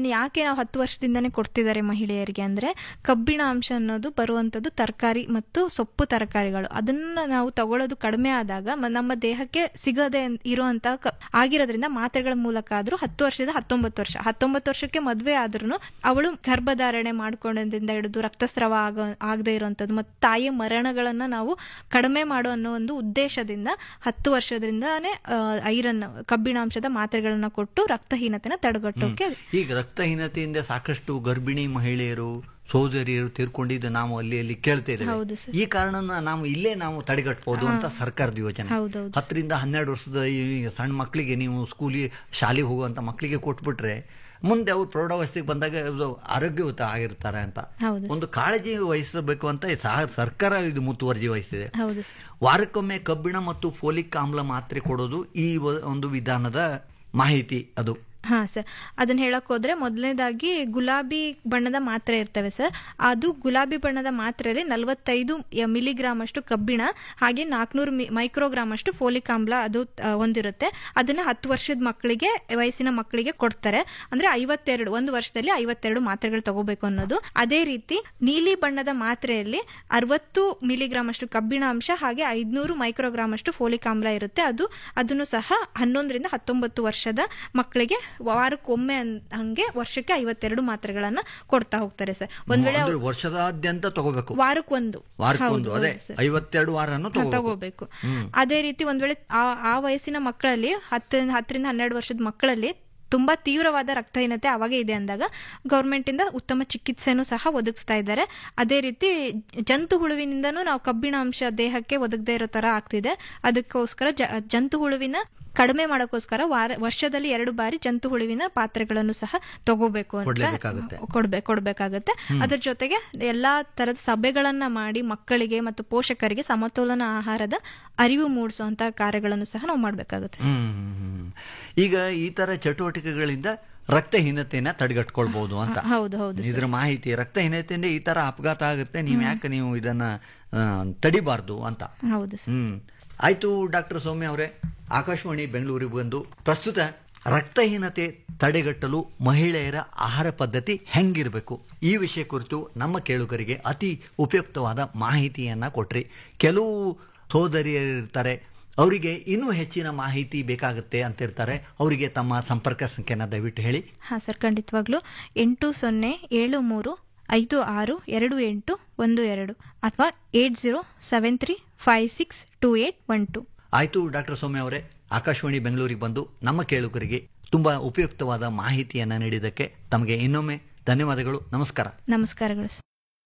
ಅದನ್ನ ಯಾಕೆ ನಾವು ಹತ್ತು ವರ್ಷದಿಂದನೇ ಕೊಡ್ತಿದ್ದಾರೆ ಮಹಿಳೆಯರಿಗೆ ಅಂದ್ರೆ ಕಬ್ಬಿಣ ಅಂಶ ಅನ್ನೋದು ಬರುವಂತದ್ದು ತರಕಾರಿ ಮತ್ತು ಸೊಪ್ಪು ತರಕಾರಿಗಳು ಅದನ್ನ ನಾವು ತಗೊಳ್ಳೋದು ಕಡಿಮೆ ಆದಾಗ ಮ- ನಮ್ಮ ದೇಹಕ್ಕೆ ಸಿಗದೆ ಇರುವಂತ ಆಗಿರೋದ್ರಿಂದ ಮಾತ್ರೆಗಳ ಮೂಲಕ ಆದ್ರೂ ಹತ್ತು ವರ್ಷದಿಂದ ಹತ್ತೊಂಬತ್ತು ವರ್ಷ ಹತ್ತೊಂಬತ್ತು ವರ್ಷಕ್ಕೆ ಮದ್ವೆ ಆದ್ರೂ ಅವಳು ಗರ್ಭಧಾರಣೆ ಮಾಡ್ಕೊಂಡದಿಂದ ಹಿಡಿದು ರಕ್ತಸ್ರಾವ ಆಗ ಆಗದೆ ಇರುವಂತದ್ದು ಮತ್ತು ತಾಯಿಯ ಮರಣಗಳನ್ನ ನಾವು ಕಡಿಮೆ ಮಾಡೋ ಅನ್ನೋ ಒಂದು ಉದ್ದೇಶದಿಂದ ಹತ್ತು ವರ್ಷದಿಂದಾನೇ ಐರನ್ ಕಬ್ಬಿಣಾಂಶದ ಮಾತ್ರೆಗಳನ್ನ ಕೊಟ್ಟು ರಕ್ತಹೀನತೆನ ತಡೆಗಟ್ಟೋಕೆ ಈಗ ರಕ್ತಹೀನತೆಯಿಂದ ಸಾಕಷ್ಟು ಗರ್ಭಿಣಿ ಮಹಿಳೆಯರು ಸೋದರಿಯರು ತೀರ್ಕೊಂಡಿದ್ದು ನಾವು ಅಲ್ಲಿ ಅಲ್ಲಿ ಕೇಳ್ತಾ ಹೌದು ಇದ್ದೇವೆ ಈ ಕಾರಣನ ನಾವು ಇಲ್ಲೇ ನಾವು ತಡೆಗಟ್ಟಬಹುದು ಅಂತ ಸರ್ಕಾರದ ಯೋಜನೆ ಹೌದೌದು. ಹತ್ತರಿಂದ ಹನ್ನೆರಡು ವರ್ಷದ ಈ ಸಣ್ಣ ಮಕ್ಕಳಿಗೆ ನೀವು ಸ್ಕೂಲಿಗೆ ಶಾಲೆಗೆ ಹೋಗುವಂತ ಮಕ್ಕಳಿಗೆ ಕೊಟ್ಬಿಟ್ರೆ ಮುಂದೆ ಅವ್ರು ಪ್ರೌಢಾವಸ್ಥೆಗೆ ಬಂದಾಗ ಅದು ಆರೋಗ್ಯಯುತ ಆಗಿರ್ತಾರೆ ಅಂತ ಹೌದು ಒಂದು ಕಾಳಜಿ ವಹಿಸಬೇಕು ಅಂತ ಸಹ ಸರ್ಕಾರ ಇದು ಮುತುವರ್ಜಿ ವಹಿಸಿದೆ ಹೌದು ಸರ್ ವಾರಕ್ಕೊಮ್ಮೆ ಕಬ್ಬಿಣ ಮತ್ತು ಫೋಲಿಕ್ ಆಮ್ಲ ಮಾತ್ರೆ ಕೊಡೋದು ಈ ವ- ಒಂದು ವಿಧಾನದ ಮಾಹಿತಿ ಅದು ಹಾ ಸರ್ ಅದನ್ನ ಹೇಳಕ್ ಹೋದ್ರೆ ಮೊದಲನೇದಾಗಿ ಗುಲಾಬಿ ಬಣ್ಣದ ಮಾತ್ರೆ ಇರ್ತವೆ ಸರ್ ಅದು ಗುಲಾಬಿ ಬಣ್ಣದ ಮಾತ್ರೆಯಲ್ಲಿ ನಲವತ್ತೈದು ಮಿಲಿಗ್ರಾಮ್ ಅಷ್ಟು ಕಬ್ಬಿಣ ಹಾಗೆ ನಾಲ್ಕುನೂರು ಮೈಕ್ರೋಗ್ರಾಮ್ ಅಷ್ಟು ಫೋಲಿಕ್ ಆಮ್ಲ ಅದು ಆ, ಹೊಂದಿರುತ್ತೆ ಅದನ್ನ ಹತ್ತು ವರ್ಷದ ಮಕ್ಕಳಿಗೆ ವಯಸ್ಸಿನ ಮಕ್ಕಳಿಗೆ ಕೊಡ್ತಾರೆ ಅಂದ್ರೆ ಐವತ್ತೆರಡು ಒಂದು ವರ್ಷದಲ್ಲಿ ಐವತ್ತೆರಡು ಮಾತ್ರೆಗಳು ತಗೋಬೇಕು ಅನ್ನೋದು ಅದೇ ರೀತಿ ನೀಲಿ ಬಣ್ಣದ ಮಾತ್ರೆಯಲ್ಲಿ ಅರವತ್ತು ಮಿಲಿಗ್ರಾಮ್ ಅಷ್ಟು ಕಬ್ಬಿಣ ಅಂಶ ಹಾಗೆ ಐದ್ನೂರು ಮೈಕ್ರೋಗ್ರಾಮ್ ಅಷ್ಟು ಫೋಲಿಕ್ ಆಮ್ಲ ಇರುತ್ತೆ ಅದು ಅದನ್ನು ಸಹ ಹನ್ನೊಂದರಿಂದ ಹತ್ತೊಂಬತ್ತು ವರ್ಷದ ಮಕ್ಕಳಿಗೆ ವಾರಕ್ಕೊಮ್ಮೆ ಅನ್- ಹಂಗೆ ವರ್ಷಕ್ಕೆ ಐವತ್ತೆರಡು ಮಾತ್ರೆಗಳನ್ನ ಕೊಡ್ತಾ ಹೋಗ್ತಾರೆ ಸರ್ ಒಂದ್ ವೇಳೆ ಅಂದ್ರೆ ಅವ್ರು ವರ್ಷದಾದ್ಯಂತ ತಗೋಬೇಕು ವಾರಕ್ಕೊಂದು ವಾರಕ್ಕೊಂದು ಹೌದು, ಅದೇ ಹೌದು ಸರ್. ಐವತ್ತೆರಡು ವಾರನು ಹಾ, ತಗೋಬೇಕು ತಗೋಬೇಕು ಹ್ಮ್. ಅದೇ ರೀತಿ ಒಂದ್ ವೇಳೆ ಆ- ಆ ವಯಸ್ಸಿನ ಮಕ್ಕಳಲ್ಲಿ ಹತ್ತ ಹತ್ತರಿಂದ ಹನ್ನೆರಡು ವರ್ಷದ ಮಕ್ಕಳಲ್ಲಿ ತುಂಬಾ ತೀವ್ರವಾದ ರಕ್ತಹೀನತೆ ಅವಾಗೇ ಇದೆ ಅಂದಾಗ ಗೌರ್ಮೆಂಟ್ ಇಂದ ಉತ್ತಮ ಚಿಕಿತ್ಸೆನೂ ಸಹ ಒದಗಿಸ್ತಾ ಇದ್ದಾರೆ ಅದೇ ರೀತಿ ಜಂತು ಹುಳುವಿನಿಂದನೂ ನಾವು ಕಬ್ಬಿಣ ಅಂಶ ದೇಹಕ್ಕೆ ಒದಗದೇ ಇರೋ ತರ ಆಗ್ತಿದೆ ಅದಕ್ಕೋಸ್ಕರ ಜ- ಜಂತು ಹುಳುವಿನ ಕಡಿಮೆ ಮಾಡೋಕ್ಕೋಸ್ಕರ ವಾರ ವರ್ಷದಲ್ಲಿ ಎರಡು ಬಾರಿ ಜಂತು ಹುಳುವಿನ ಪಾತ್ರೆಗಳನ್ನು ಸಹ ತಗೋಬೇಕು ಅಂತ ಕೊಡ್ಲೇಬೇಕಾಗುತ್ತೆ. ಕೊಡ್ಬೇಕು ಕೊಡ್ಬೇಕಾಗತ್ತೆ ಹ್ಮ್. ಅದ್ರ ಜೊತೆಗೆ ಎಲ್ಲಾ ತರದ ಸಭೆಗಳನ್ನ ಮಾಡಿ ಮಕ್ಕಳಿಗೆ ಮತ್ತು ಪೋಷಕರಿಗೆ ಸಮತೋಲನ ಆಹಾರದ ಅರಿವು ಮೂಡಿಸುವಂತ ಕಾರ್ಯಗಳನ್ನು ಸಹ ನಾವು ಮಾಡ್ಬೇಕಾಗುತ್ತೆ ಹ್ಮ್, ಹ್ಮ್, ಹ್ಮ್. ಈಗ ಈ ತರ ಚಟುವಟಿಕೆಗಳಿಂದ ರಕ್ತಹೀನತೆಯನ್ನ ತಡೆಗಟ್ಕೊಳ್ಬಹುದು ಅಂತ ಹೌದು ಹೌದು ಸರ್. ಇದ್ರ ಮಾಹಿತಿ ರಕ್ತಹೀನತೆಯಿಂದ ಈ ತರ ಅಪಘಾತ ಆಗುತ್ತೆ ನೀವು ಯಾಕೆ ನೀವು ಇದನ್ನ ಆ, ತಡಿಬಾರ್ದು ಅಂತ ಹೌದು ಸರ್. ಹ್ಮ್ ಆಯ್ತು ಡಾಕ್ಟರ್ ಸೌಮ್ಯ ಅವರೇ ಆಕಾಶವಾಣಿ ಬೆಂಗಳೂರಿಗೆ ಬಂದು ಪ್ರಸ್ತುತ ರಕ್ತಹೀನತೆ ತಡೆಗಟ್ಟಲು ಮಹಿಳೆಯರ ಆಹಾರ ಪದ್ಧತಿ ಹೆಂಗಿರಬೇಕು ಈ ವಿಷಯ ಕುರಿತು ನಮ್ಮ ಕೇಳುಗರಿಗೆ ಅತಿ ಉಪಯುಕ್ತವಾದ ಮಾಹಿತಿಯನ್ನ ಕೊಟ್ರಿ ಕೆಲವು ಸೋದರಿಯರಿರ್ತಾರೆ ಅವರಿಗೆ ಇನ್ನೂ ಹೆಚ್ಚಿನ ಮಾಹಿತಿ ಬೇಕಾಗುತ್ತೆ ಅಂತಿರ್ತಾರೆ ಅವರಿಗೆ ತಮ್ಮ ಸಂಪರ್ಕ ಸಂಖ್ಯೆನ ದಯವಿಟ್ಟು ಹೇಳಿ ಹಾ ಸರ್ ಖಂಡಿತವಾಗ್ಲು ಎಂಟು ಸೊನ್ನೆ ಏಳು ಮೂರು ಐದು ಆರು ಎರಡು ಎಂಟು ಒಂದು ಎರಡು ಅಥವಾ eight zero seven three five six two eight one two ಆಯ್ತು ಡಾಕ್ಟರ್ ಸೌಮ್ಯ ಅವರೇ ಆಕಾಶವಾಣಿ ಬೆಂಗಳೂರಿಗೆ ಬಂದು ನಮ್ಮ ಕೇಳುಗರಿಗೆ ತುಂಬಾ ಉಪಯುಕ್ತವಾದ ಮಾಹಿತಿಯನ್ನ ನೀಡಿದ್ದಕ್ಕೆ ತಮಗೆ ಇನ್ನೊಮ್ಮೆ ಧನ್ಯವಾದಗಳು ನಮಸ್ಕಾರ ನಮಸ್ಕಾರಗಳು ಸರ್.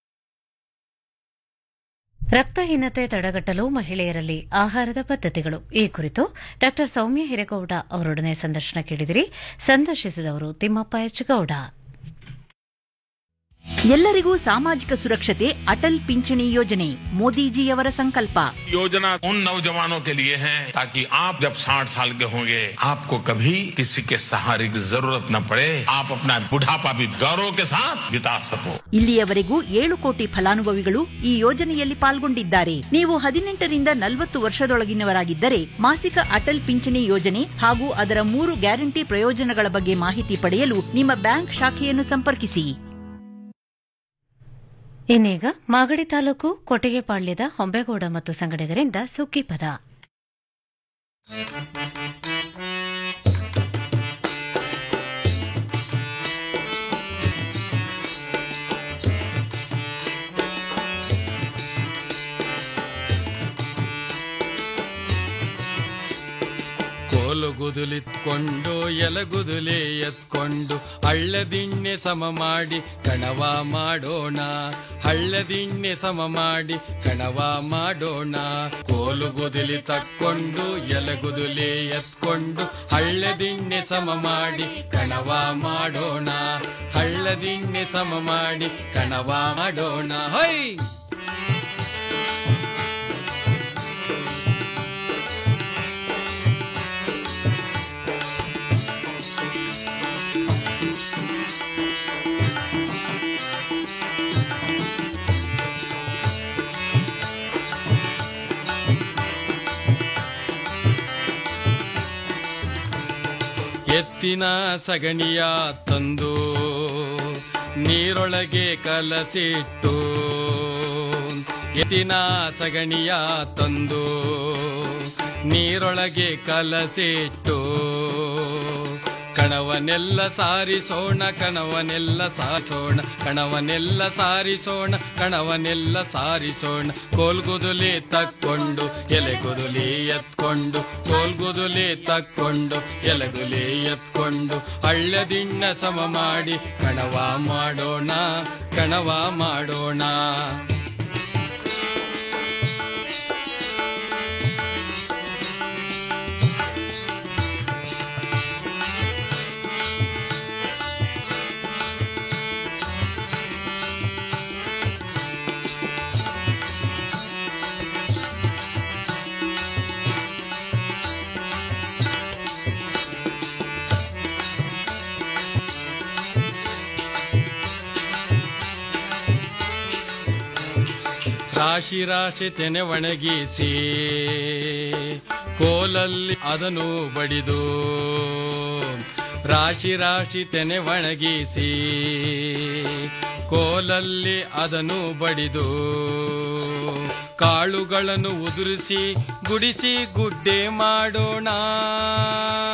ರಕ್ತಹೀನತೆ ತಡೆಗಟ್ಟಲು ಮಹಿಳೆಯರಲ್ಲಿ ಆಹಾರದ ಪದ್ಧತಿಗಳು ಈ ಕುರಿತು ಡಾ ಸೌಮ್ಯ ಹಿರೇಗೌಡ ಅವರೊಡನೆ ಸಂದರ್ಶನ ಕೇಳಿದಿರಿ ಸಂದರ್ಶಿಸಿದವರು ತಿಮ್ಮಪ್ಪ ಎಚ್ ಗೌಡ ಎಲ್ಲರಿಗೂ ಸಾಮಾಜಿಕ ಸುರಕ್ಷತೆ ಅಟಲ್ ಪಿಂಚಣಿ ಯೋಜನೆ ಮೋದಿಜಿಯವರ ಸಂಕಲ್ಪ योजना उन नौजवानों के लिए है ताकि आप जब 60 साल के होंगे आपको कभी किसी के सहारे की जरूरत न पड़े आप अपना बुढ़ापा भी गौरव के साथ बिता सको ಇಲ್ಲಿಯವರೆಗೂ ಏಳು ಕೋಟಿ ಫಲಾನುಭವಿಗಳು ಈ ಯೋಜನೆಯಲ್ಲಿ ಪಾಲ್ಗೊಂಡಿದ್ದಾರೆ ನೀವು ಹದಿನೆಂಟರಿಂದ ನಲವತ್ತು ವರ್ಷದೊಳಗಿನವರಾಗಿದ್ದರೆ ಮಾಸಿಕ ಅಟಲ್ ಪಿಂಚಣಿ ಯೋಜನೆ ಹಾಗೂ ಅದರ ಮೂರು ಗ್ಯಾರಂಟಿ ಪ್ರಯೋಜನಗಳ ಬಗ್ಗೆ ಮಾಹಿತಿ ಪಡೆಯಲು ನಿಮ್ಮ ಬ್ಯಾಂಕ್ ಶಾಖೆಯನ್ನು ಸಂಪರ್ಕಿಸಿ ಇನ್ನೀಗ ಮಾಗಡಿ ತಾಲೂಕು ಕೊಟ್ಟಿಗೆಪಾಳ್ಯದ ಹೊಂಬೇಗೌಡ ಮತ್ತು ಸಂಗಡಿಗರಿಂದ ಸುಗ್ಗಿ ಪದ ಕೋಲು ಗುದುಲಿತ್ಕೊಂಡು ಎಲಗುದುಲೆ ಎತ್ಕೊಂಡು ಹಳ್ಳದಿಣ್ಣೆ ಸಮ ಮಾಡಿ ಕಣವ ಮಾಡೋಣ ಹಳ್ಳದಿಣ್ಣೆ ಸಮ ಮಾಡಿ ಕಣವ ಮಾಡೋಣ ಕೋಲು ಗುದುಲಿ ತಕ್ಕೊಂಡು ಎಲಗುದುಲೆ ಎತ್ಕೊಂಡು ಹಳ್ಳದಿಣ್ಣೆ ಸಮ ಮಾಡಿ ಕಣವ ಮಾಡೋಣ ಹಳ್ಳದಿಣ್ಣೆ ಸಮ ಮಾಡಿ ಕಣವ ಮಾಡೋಣ ಹೈ ಎತ್ತಿ ಎತ್ತಿನ ಸಗಣಿಯ ತಂದು ನೀರೊಳಗೆ ಕಲಸಿಟ್ಟು ಎತ್ತಿನ ಸಗಣಿಯ ತಂದು ನೀರೊಳಗೆ ಕಲಸಿಟ್ಟು ಕಣವನೆಲ್ಲ ಸಾರಿಸೋಣ ಕಣವನೆಲ್ಲ ಸಾರಿಸೋಣ ಕಣವನೆಲ್ಲ ಸಾರಿಸೋಣ ಕಣವನೆಲ್ಲ ಸಾರಿಸೋಣ ಕೋಲ್ಗುದುಲಿ ತಕ್ಕೊಂಡು ಎಲೆಗುದುಲಿ ಎತ್ಕೊಂಡು ಕೋಲ್ಗುದುಲಿ ತಕ್ಕೊಂಡು ಎಲೆಗುಲಿ ಎತ್ಕೊಂಡು ಹಳ್ಳದಿಣ್ಣ ಸಮ ಮಾಡಿ ಕಣವ ಮಾಡೋಣ ಕಣವ ಮಾಡೋಣ ರಾಶಿ ರಾಶಿ ತೆನೆ ಒಣಗಿಸಿ ಕೋಲಲ್ಲಿ ಅದನ್ನು ಬಡಿದು ರಾಶಿ ರಾಶಿ ತೆನೆ ಒಣಗಿಸಿ ಕೋಲಲ್ಲಿ ಅದನ್ನು ಬಡಿದು ಕಾಳುಗಳನ್ನು ಉದುರಿಸಿ ಗುಡಿಸಿ ಗುಡ್ಡೆ ಮಾಡೋಣ